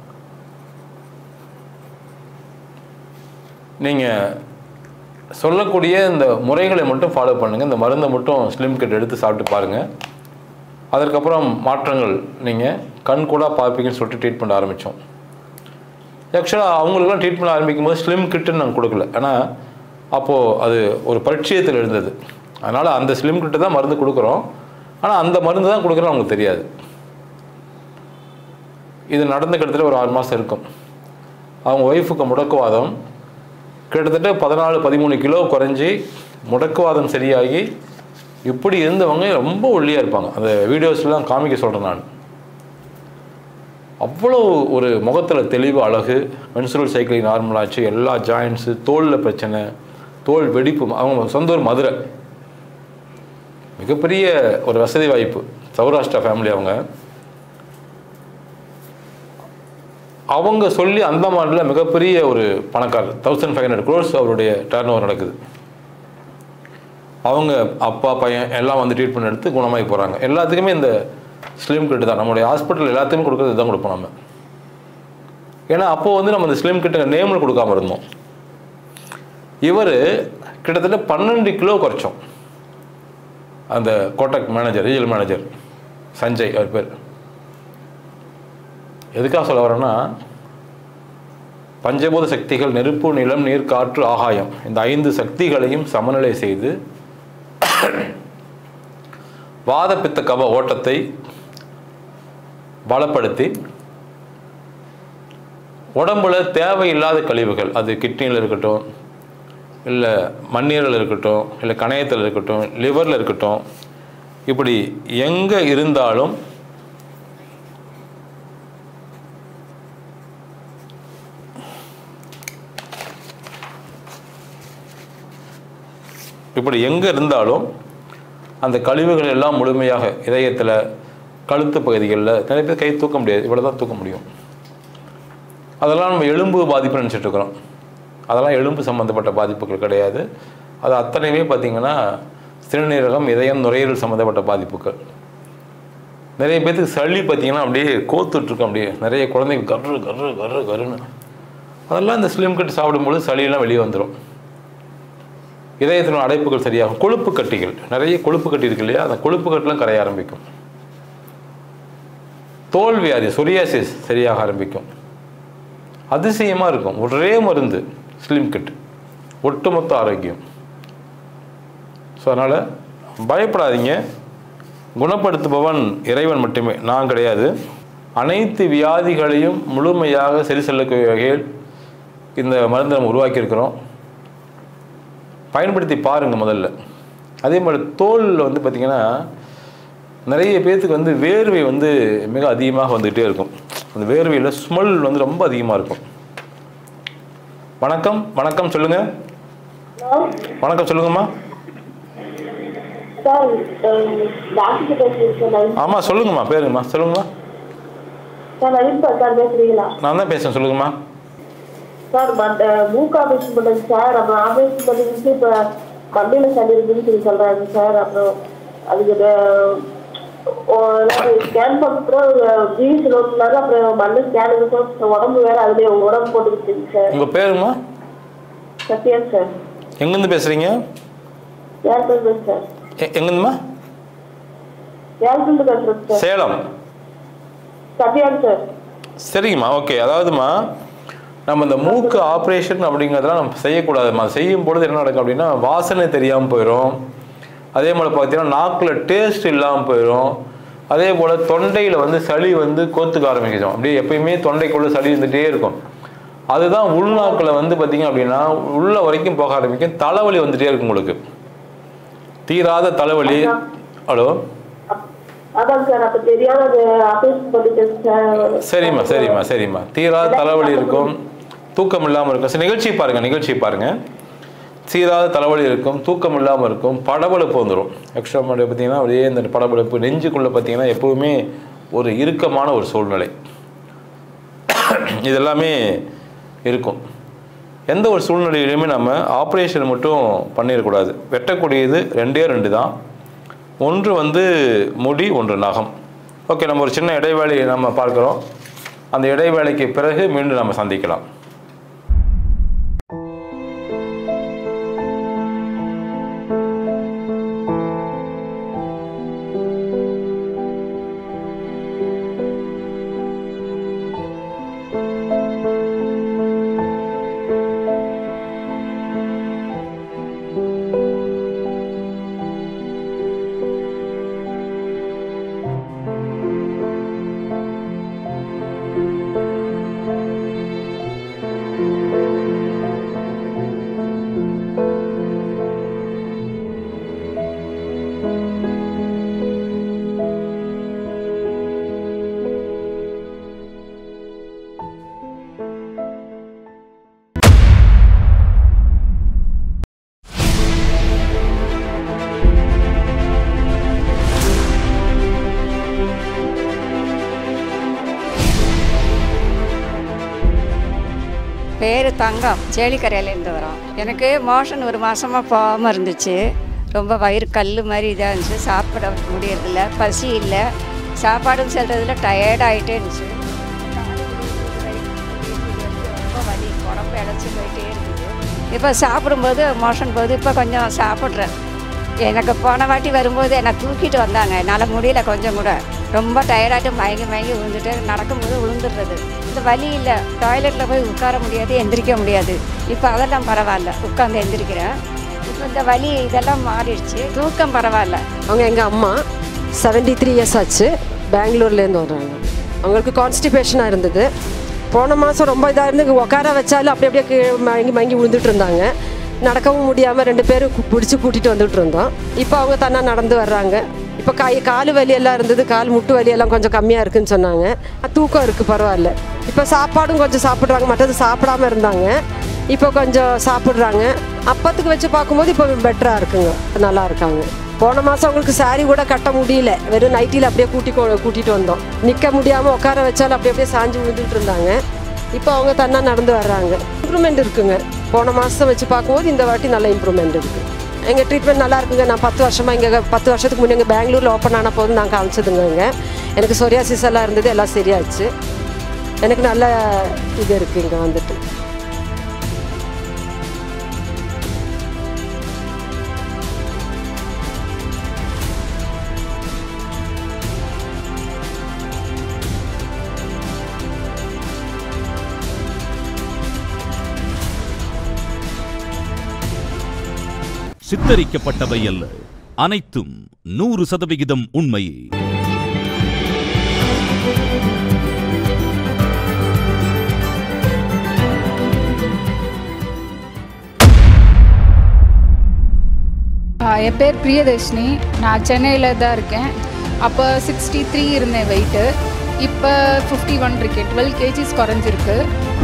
நீங்கள் சொல்லக்கூடிய இந்த முறைகளை மட்டும் ஃபாலோ பண்ணுங்கள் இந்த மருந்தை மட்டும் ஸ்லிம் கிட் எடுத்து சாப்பிட்டு பாருங்கள் அதற்கப்புறம் மாற்றங்கள் நீங்கள் கண் கூட பார்ப்பீங்கன்னு சொல்லிட்டு ட்ரீட்மெண்ட் ஆரம்பித்தோம் ஆக்சுவலாக அவங்களுக்குலாம் ட்ரீட்மெண்ட் ஆரம்பிக்கும் போது ஸ்லிம் கிட்டுன்னு நாங்கள் கொடுக்கல ஆனால் அப்போது அது ஒரு பரிச்சயத்தில் இருந்தது அதனால் அந்த ஸ்லிம் கிட்டு தான் மருந்து கொடுக்குறோம் ஆனால் அந்த மருந்து தான் கொடுக்குறோம் அவங்களுக்கு தெரியாது இது நடந்த கிட்டத்தட்ட ஒரு ஆறு மாதம் இருக்கும் அவங்க ஒய்ஃபுக்கு முடக்குவாதம் கிட்டத்தட்ட பதினாலு பதிமூணு கிலோ குறைஞ்சி முடக்குவாதம் சரியாகி இப்படி இருந்தவங்க ரொம்ப ஒல்லியாக இருப்பாங்க அந்த வீடியோஸ்லாம் காமிக்க சொல்கிறேன் நான் அவ்வளோ ஒரு முகத்தில் தெளிவு அழகு மென்சுரல் சைக்கிளிங் நார்மல் ஆச்சு எல்லா ஜாயின்ஸு தோலில் பிரச்சனை தோல் வெடிப்பு அவங்க சொந்த ஒரு மதுரை மிகப்பெரிய ஒரு வசதி வாய்ப்பு சௌராஷ்டிரா ஃபேமிலி அவங்க அவங்க சொல்லி அந்தமானில் மிகப்பெரிய ஒரு பணக்காரர் தௌசண்ட் ஃபைவ் ஹண்ட்ரட் க்ரோர்ஸ் அவருடைய டர்ன் ஓவர் நடக்குது அவங்க அப்பா பையன் எல்லாம் வந்து ட்ரீட்மெண்ட் எடுத்து குணமாகி போகிறாங்க எல்லாத்துக்குமே இந்த ஸ்லிம் கிட் தான் நம்மளுடைய ஹாஸ்பிட்டல் எல்லாத்தையுமே கொடுக்குறது தான் கொடுப்போம் நம்ம ஏன்னா அப்போ வந்து நம்ம இந்த ஸ்லிம் கிட்ட நேமில் கொடுக்காம இருந்தோம் இவர் கிட்டத்தட்ட பன்னெண்டு கிலோ குறைச்சோம் அந்த Kotak manager regional manager Sanjay அவர் பேர் எதுக்காக சொல்ல வரேன்னா பஞ்சபூத சக்திகள் நெருப்பு நிலம் நீர் காற்று ஆகாயம் இந்த ஐந்து சக்திகளையும் சமநிலை செய்து வாத பித்த கப ஓட்டத்தை பலப்படுத்தி உடம்புல தேவையில்லாத கழிவுகள் அது கிட்னியில் இருக்கட்டும் இல்லை மண்ணீரல் இருக்கட்டும் இல்லை கணையத்தில் இருக்கட்டும் லிவரில் இருக்கட்டும் இப்படி எங்கே இருந்தாலும் இப்படி எங்கே இருந்தாலும் அந்த கழிவுகள் எல்லாம் முழுமையாக இதயத்தில் கழுத்து பகுதிகளில் நிறைய பேர் கை தூக்க முடியாது இவ்வளோ தான் தூக்க முடியும் அதெல்லாம் நம்ம எலும்பு பாதிப்பு நினச்சிட்டு இருக்கிறோம் அதெல்லாம் எலும்பு சம்மந்தப்பட்ட பாதிப்புகள் கிடையாது அது அத்தனையுமே பார்த்திங்கன்னா சிறுநீரகம் இதயம் நுரையீரல் சம்மந்தப்பட்ட பாதிப்புகள் நிறைய பேர்த்துக்கு சளி பார்த்திங்கன்னா அப்படியே கோத்துட்ருக்கோம் அப்படியே நிறைய குழந்தைங்க கரு கரு கரு கருன்னு அதெல்லாம் இந்த ஸ்லிம் கட் சாப்பிடும்போது சளியெல்லாம் வெளியே வந்துடும் இதயத்தின் அடைப்புகள் சரியாகும் கொழுப்பு கட்டிகள் நிறைய கொழுப்பு கட்டி இருக்கு இல்லையா அந்த கொழுப்பு கட்டிலாம் கரைய ஆரம்பிக்கும் தோல் வியாதி சொரியாசிஸ் சரியாக ஆரம்பிக்கும் அதிசயமாக இருக்கும் ஒரே மருந்து ஸ்லிம் கிட் ஒட்டுமொத்த ஆரோக்கியம் ஸோ அதனால் பயப்படாதீங்க குணப்படுத்துபவன் இறைவன் மட்டுமே நான் கிடையாது அனைத்து வியாதிகளையும் முழுமையாக சரி செல்லக்கூடிய வகையில் இந்த மருந்தை நம்ம உருவாக்கியிருக்கிறோம் பயன்படுத்தி பாருங்கள் முதல்ல அதே மாதிரி தோலில் வந்து பார்த்திங்கன்னா நிறைய பேர்த்துக்கு வந்து வேர்வை வந்து மிக அதிகமாக வந்துகிட்டே இருக்கும் அந்த வேர்வையில் ஸ்மெல் வந்து ரொம்ப அதிகமாக இருக்கும் வணக்கம் வணக்கம் சொல்லுங்க வணக்கம் சொல்லுங்கம்மா சார் டாக்டர் பேசுறேன் சார் ஆமாம் சொல்லுங்கம்மா பேருங்கம்மா சொல்லுங்கம்மா சார் நவீன்பா சார் பேசுறீங்களா நான் தான் பேசுகிறேன் சொல்லுங்கம்மா சார் மத்த மூக்கு ஆபரேஷன் பண்ணது சார் அப்புறம் ஆபரேஷன் பண்ணிட்டு இப்ப மண்டையில சளி இருக்குன்னு சொல்லி சொல்றாங்க சார் அப்புறம் அதுக்கு ஸ்கேன் பண்ணுற ஜிஎஸ் நோட்டினாரு அப்புறம் மண்ணு ஸ்கேன் இருக்கும் உடம்பு வேற அதுலயே உடம்பு போட்டுக்கிட்டு சார் உங்கள் பேருங்கம்மா சத்யன் சார் எங்கேருந்து பேசுகிறீங்க யார் பேசுறேன் சார் எங்கேருந்துமா யாருக்குண்டு பேசுறேன் சார் சேலம் சத்யான் சார் சரிங்கம்மா ஓகே அதாவதுமா நம்ம இந்த மூக்கு ஆப்ரேஷன் அப்படிங்கிறதெல்லாம் நம்ம செய்யக்கூடாதுமா செய்யும் பொழுது என்ன நடக்கும் அப்படின்னா வாசனை தெரியாமல் போயிடும் அதே போல் பார்த்தீங்கன்னா நாக்கில் டேஸ்ட் இல்லாமல் போயிடும் அதே போல் தொண்டையில் வந்து சளி வந்து கோத்துக்க ஆரம்பிக்கும் அப்படியே எப்பயுமே தொண்டைக்குள்ளே சளி இருந்துகிட்டே இருக்கும் அதுதான் உள்நாக்கில் வந்து பார்த்தீங்க அப்படின்னா உள்ள வரைக்கும் போக ஆரம்பிக்கும் தலைவலி வந்துட்டே இருக்கும் உங்களுக்கு தீராத தலைவலி ஹலோ அதான் சார் அப்ப தெரியாத அது ஆபரேஷன் பண்ணிட்டேன் சார் சரிம்மா சரிம்மா சரிம்மா தீராத தலைவலி இருக்கும் தூக்கம் இல்லாமல் இருக்கும் சரி நிகழ்ச்சி பாருங்கள் நிகழ்ச்சி பாருங்கள் சீராத தலைவலி இருக்கும் தூக்கம் இல்லாமல் இருக்கும் படபடப்பு வந்துடும் எக்ஸ்ட்ரா பார்த்தீங்கன்னா அப்படியே இந்த படபடப்பு நெஞ்சுக்குள்ளே பார்த்தீங்கன்னா எப்போவுமே ஒரு இறுக்கமான ஒரு சூழ்நிலை இதெல்லாமே இருக்கும் எந்த ஒரு சூழ்நிலையிலுமே நம்ம ஆப்ரேஷன் மட்டும் பண்ணிடக்கூடாது வெட்டக்கூடியது ரெண்டே ரெண்டு தான் ஒன்று வந்து முடி ஒன்று நகம் ஓகே நம்ம ஒரு சின்ன இடைவேளை நம்ம பார்க்குறோம் அந்த இடைவேளைக்கு பிறகு மீண்டும் நம்ம சந்திக்கலாம் பேர் தங்கம் சேலிக்கரையிலேருந்து வரோம் எனக்கு மோஷன் ஒரு மாதமாக போகாமல் இருந்துச்சு ரொம்ப வயிறு கல் மாதிரி இதாக இருந்துச்சு சாப்பிட முடியறதில்ல பசி இல்லை சாப்பாடும் செல்றதுல டயர்ட் ஆகிட்டே இருந்துச்சு ரொம்ப வலி உடம்பு இழைச்சி போயிட்டே இருக்குது இப்போ சாப்பிடும்போது மோஷன் போகுது இப்போ கொஞ்சம் சாப்பிட்றேன் எனக்கு போன வாட்டி வரும்போது என்னை தூக்கிட்டு வந்தாங்க என்னால் முடியல கொஞ்சம் கூட ரொம்ப டயர்டாகிட்டு மயங்கி மயங்கி விழுந்துட்டு நடக்கும்போது விழுந்துடுறது இந்த வலி இல்லை டாய்லெட்டில் போய் உட்கார முடியாது எந்திரிக்க முடியாது இப்போ அதெல்லாம் பரவாயில்ல உட்காந்து எந்திரிக்கிறேன் இப்போ இந்த வலி இதெல்லாம் மாறிடுச்சு தூக்கம் பரவாயில்ல அவங்க எங்கள் அம்மா செவன்டி த்ரீ இயர்ஸ் ஆச்சு பெங்களூர்லேருந்து வர்றாங்க அவங்களுக்கு கான்ஸ்டிபேஷனாக இருந்தது போன மாதம் ரொம்ப இதாக இருந்து உட்கார வச்சாலும் அப்படி அப்படியே கீழே மயங்கி மயங்கி விழுந்துட்டு இருந்தாங்க நடக்கவும் முடியாமல் ரெண்டு பேரும் கு- பிடிச்சி கூட்டிகிட்டு வந்துட்டு இருந்தோம் இப்போ அவங்க தன்னா நடந்து வர்றாங்க இப்போ கை கால் வலி எல்லாம் இருந்தது கால் முட்டு வலி எல்லாம் கொஞ்சம் கம்மியாக இருக்குன்னு சொன்னாங்க தூக்கம் இருக்குது பரவாயில்ல இப்போ சாப்பாடும் கொஞ்சம் சாப்பிட்றாங்க மற்றது சாப்பிடாம இருந்தாங்க இப்போ கொஞ்சம் சாப்பிட்றாங்க அப்பத்துக்கு வச்சு பார்க்கும்போது இப்போ பெட்டராக இருக்குங்க நல்லா இருக்காங்க போன மாதம் அவங்களுக்கு saree கூட கட்ட முடியல வெறும் நைட்டியில் அப்படியே கூட்டி கொ- கூட்டிட்டு வந்தோம் நிற்க முடியாமல் உட்கார வச்சாலும் அப்படியே அப்படியே சாஞ்சு விழுந்துட்டு இருந்தாங்க இப்போ அவங்க தன்னா நடந்து வர்றாங்க இம்ப்ரூவ்மெண்ட் இருக்குங்க போன மாதம் வச்சு பார்க்கும்போது இந்த வாட்டி நல்ல இம்ப்ரூவ்மெண்ட் இருக்குது எங்கள் ட்ரீட்மெண்ட் நல்லா இருக்குங்க நான் பத்து வருஷமாக இங்கே பத்து வருஷத்துக்கு முன்னே இங்கே பெங்களூரில் ஓப்பன் ஆன போது நான் காமிச்சதுங்க இங்கே எனக்கு சொரியாசிஸ் எல்லாம் இருந்தது எல்லாம் சரியாச்சு எனக்கு நல்ல இது இருக்குது இங்கே வந்துட்டு சித்தரிக்கப்பட்டவை அல்ல அனைத்தும் நூறு சதவிகிதம் உண்மையே ஆ, என் பேர் பிரியதர்ஷினி நான் சென்னையில் தான் இருக்கேன் அப்போ சிக்ஸ்டி த்ரீ இருந்தேன் வெயிட்டு இப்போ ஃபிஃப்டி ஒன் இருக்கேன் டுவெல் கேஜிஸ் குறைஞ்சிருக்கு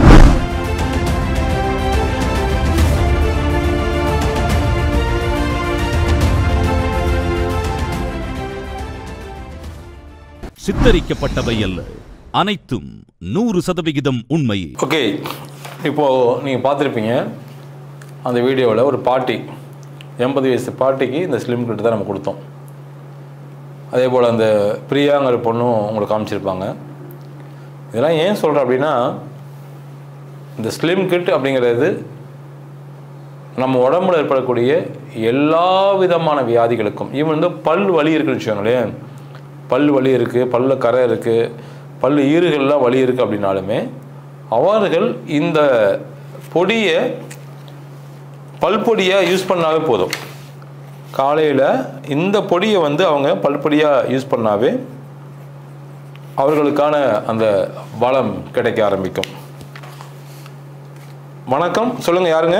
சித்தரிக்கப்பட்டவை அல்ல அனைத்தும் நூறு சதவிகிதம் உண்மையே ஓகே இப்போது நீங்கள் பார்த்துருப்பீங்க அந்த வீடியோவில் ஒரு பாட்டி எண்பது வயசு பாட்டிக்கு இந்த ஸ்லிம் கிட் தான் நம்ம கொடுத்தோம் அதே போல் அந்த பிரியாங்கிற பொண்ணும் உங்களுக்கு காமிச்சிருப்பாங்க இதெல்லாம் ஏன் சொல்கிறேன் அப்படின்னா இந்த ஸ்லிம் கிட் அப்படிங்கிறது நம்ம உடம்புல ஏற்படக்கூடிய எல்லா விதமான வியாதிகளுக்கும் ஈவன் வந்து பல் வலி இருக்குன்னு வச்சுக்கோங்களேன் பல் வலி இருக்குது பல்ல கரை இருக்குது பல் ஈறுகள்லாம் வலி இருக்குது அப்படின்னாலுமே அவர்கள் இந்த பொடியை பல்பொடியாக யூஸ் பண்ணாவே போதும் காலையில் இந்த பொடியை வந்து அவங்க பல்பொடியாக யூஸ் பண்ணாவே அவர்களுக்கான அந்த பலம் கிடைக்க ஆரம்பிக்கும் வணக்கம் சொல்லுங்கள் யாருங்க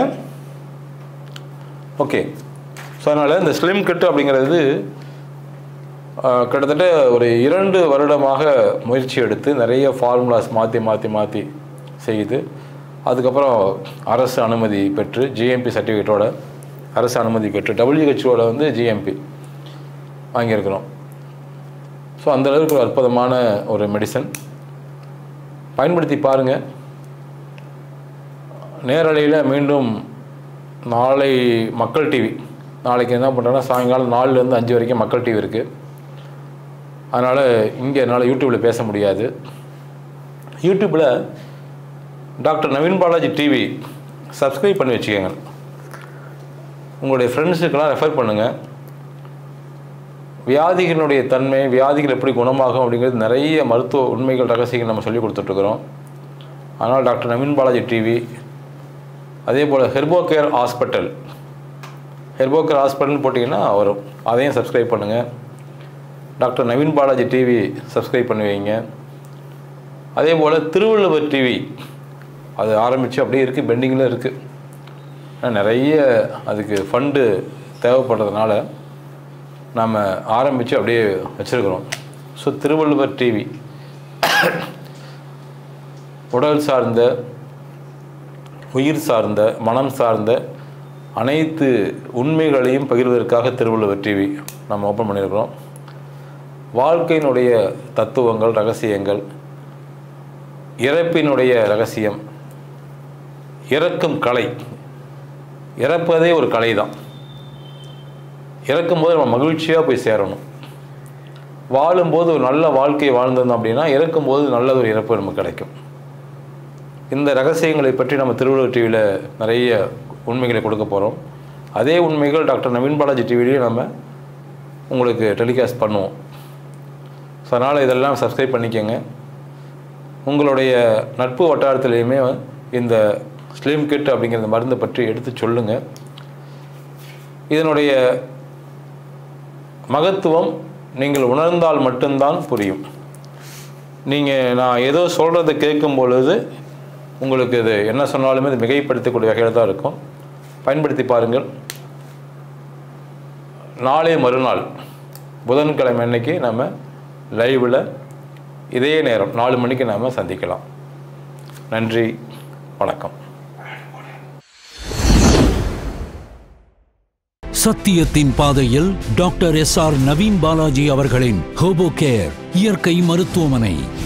ஓகே ஸோ அதனால் இந்த ஸ்லிம் கிட் அப்படிங்கிறது ஆஹ், கிட்டத்தட்ட ஒரு இரண்டு வருடமாக முயற்சி எடுத்து நிறைய ஃபார்முலாஸ் மாற்றி மாற்றி மாற்றி செய்து அதுக்கப்புறம் அரசு அனுமதி பெற்று ஜிஎம்பி சர்டிஃபிகேட்டோட அரசு அனுமதி பெற்று டபிள்யூஹெச்ஓவில் வந்து ஜிஎம்பி வாங்கியிருக்கிறோம் ஸோ அந்த அளவுக்கு ஒரு அற்புதமான ஒரு மெடிசன் பயன்படுத்தி பாருங்கள் நேரலையில் மீண்டும் நாளை மக்கள் டிவி நாளைக்கு என்ன பண்ணுறேன்னா சாயங்காலம் நாலுலேருந்து அஞ்சு வரைக்கும் மக்கள் டிவி இருக்குது அதனால் இங்கே என்னால் யூடியூப்பில் பேச முடியாது யூடியூப்பில் doctor Naveen Balaji TV subscribe பண்ணி வச்சுக்கோங்க உங்களுடைய ஃப்ரெண்ட்ஸுக்கெல்லாம் ரெஃபர் பண்ணுங்கள் வியாதிகளினுடைய தன்மை வியாதிகள் எப்படி குணமாகும் அப்படிங்கிறது நிறைய மருத்துவ உண்மைகள் ரகசியங்கள் நம்ம சொல்லி கொடுத்துட்ருக்குறோம் அதனால் டாக்டர் நவீன் பாலாஜி டிவி அதே போல் ஹெர்போ கேர் ஹாஸ்பிட்டல் ஹெர்போ கேர் ஹாஸ்பிட்டல்னு போட்டிங்கன்னா வரும் அதையும் சப்ஸ்கிரைப் பண்ணுங்கள் doctor Naveen Balaji TV subscribe பண்ணி வைங்க அதே போல் திருவள்ளுவர் டிவி அது ஆரம்பித்து அப்படியே இருக்குது பெண்டிங்கில் இருக்குது நிறைய அதுக்கு ஃபண்டு தேவைப்படுறதுனால நாம் ஆரம்பித்து அப்படியே வச்சுருக்குறோம் ஸோ திருவள்ளுவர் டிவி உடல் சார்ந்த உயிர் சார்ந்த மனம் சார்ந்த அனைத்து உண்மைகளையும் பகிர்வதற்காக திருவள்ளுவர் டிவி நம்ம ஓப்பன் பண்ணியிருக்கிறோம் வாழ்க்கையினுடைய தத்துவங்கள் ரகசியங்கள் இறப்பினுடைய ரகசியம் இறக்கும் கலை இறப்பதே ஒரு கலை தான் இறக்கும்போது நம்ம மகிழ்ச்சியாக போய் சேரணும் வாழும்போது ஒரு நல்ல வாழ்க்கையை வாழ்ந்திருந்தோம் அப்படின்னா இறக்கும்போது நல்ல ஒரு இறப்பு நமக்கு கிடைக்கும் இந்த ரகசியங்களை பற்றி நம்ம திருவள்ளுவர் டிவியில் நிறைய உண்மைகளை கொடுக்க போகிறோம் அதே உண்மைகள் டாக்டர் நவீன் பாலாஜி டிவிலையும் நம்ம உங்களுக்கு டெலிகாஸ்ட் பண்ணுவோம் ஸோ அதனால் இதெல்லாம் சப்ஸ்கிரைப் பண்ணிக்கோங்க உங்களுடைய நட்பு வட்டாரத்துலேயுமே இந்த ஸ்லிம் கிட் அப்படிங்கிற இந்த மருந்தை பற்றி எடுத்து சொல்லுங்கள் இதனுடைய மகத்துவம் நீங்கள் உணர்ந்தால் மட்டும்தான் புரியும் நீங்கள் நான் ஏதோ சொல்கிறத கேட்கும் பொழுது உங்களுக்கு இது என்ன சொன்னாலுமே இது மிகைப்படுத்தக்கூடிய வகையில் தான் இருக்கும் பயன்படுத்தி பாருங்கள் நாளை மறுநாள் புதன்கிழமை அன்னைக்கு நம்ம லைவில் இதே நேரம் நாலு மணிக்கு நாம் சந்திக்கலாம் நன்றி வணக்கம் சத்தியத்தின் பாதையில் doctor S R Naveen Balaji அவர்களின் ஹோபோ கேர் இயற்கை மருத்துவமனை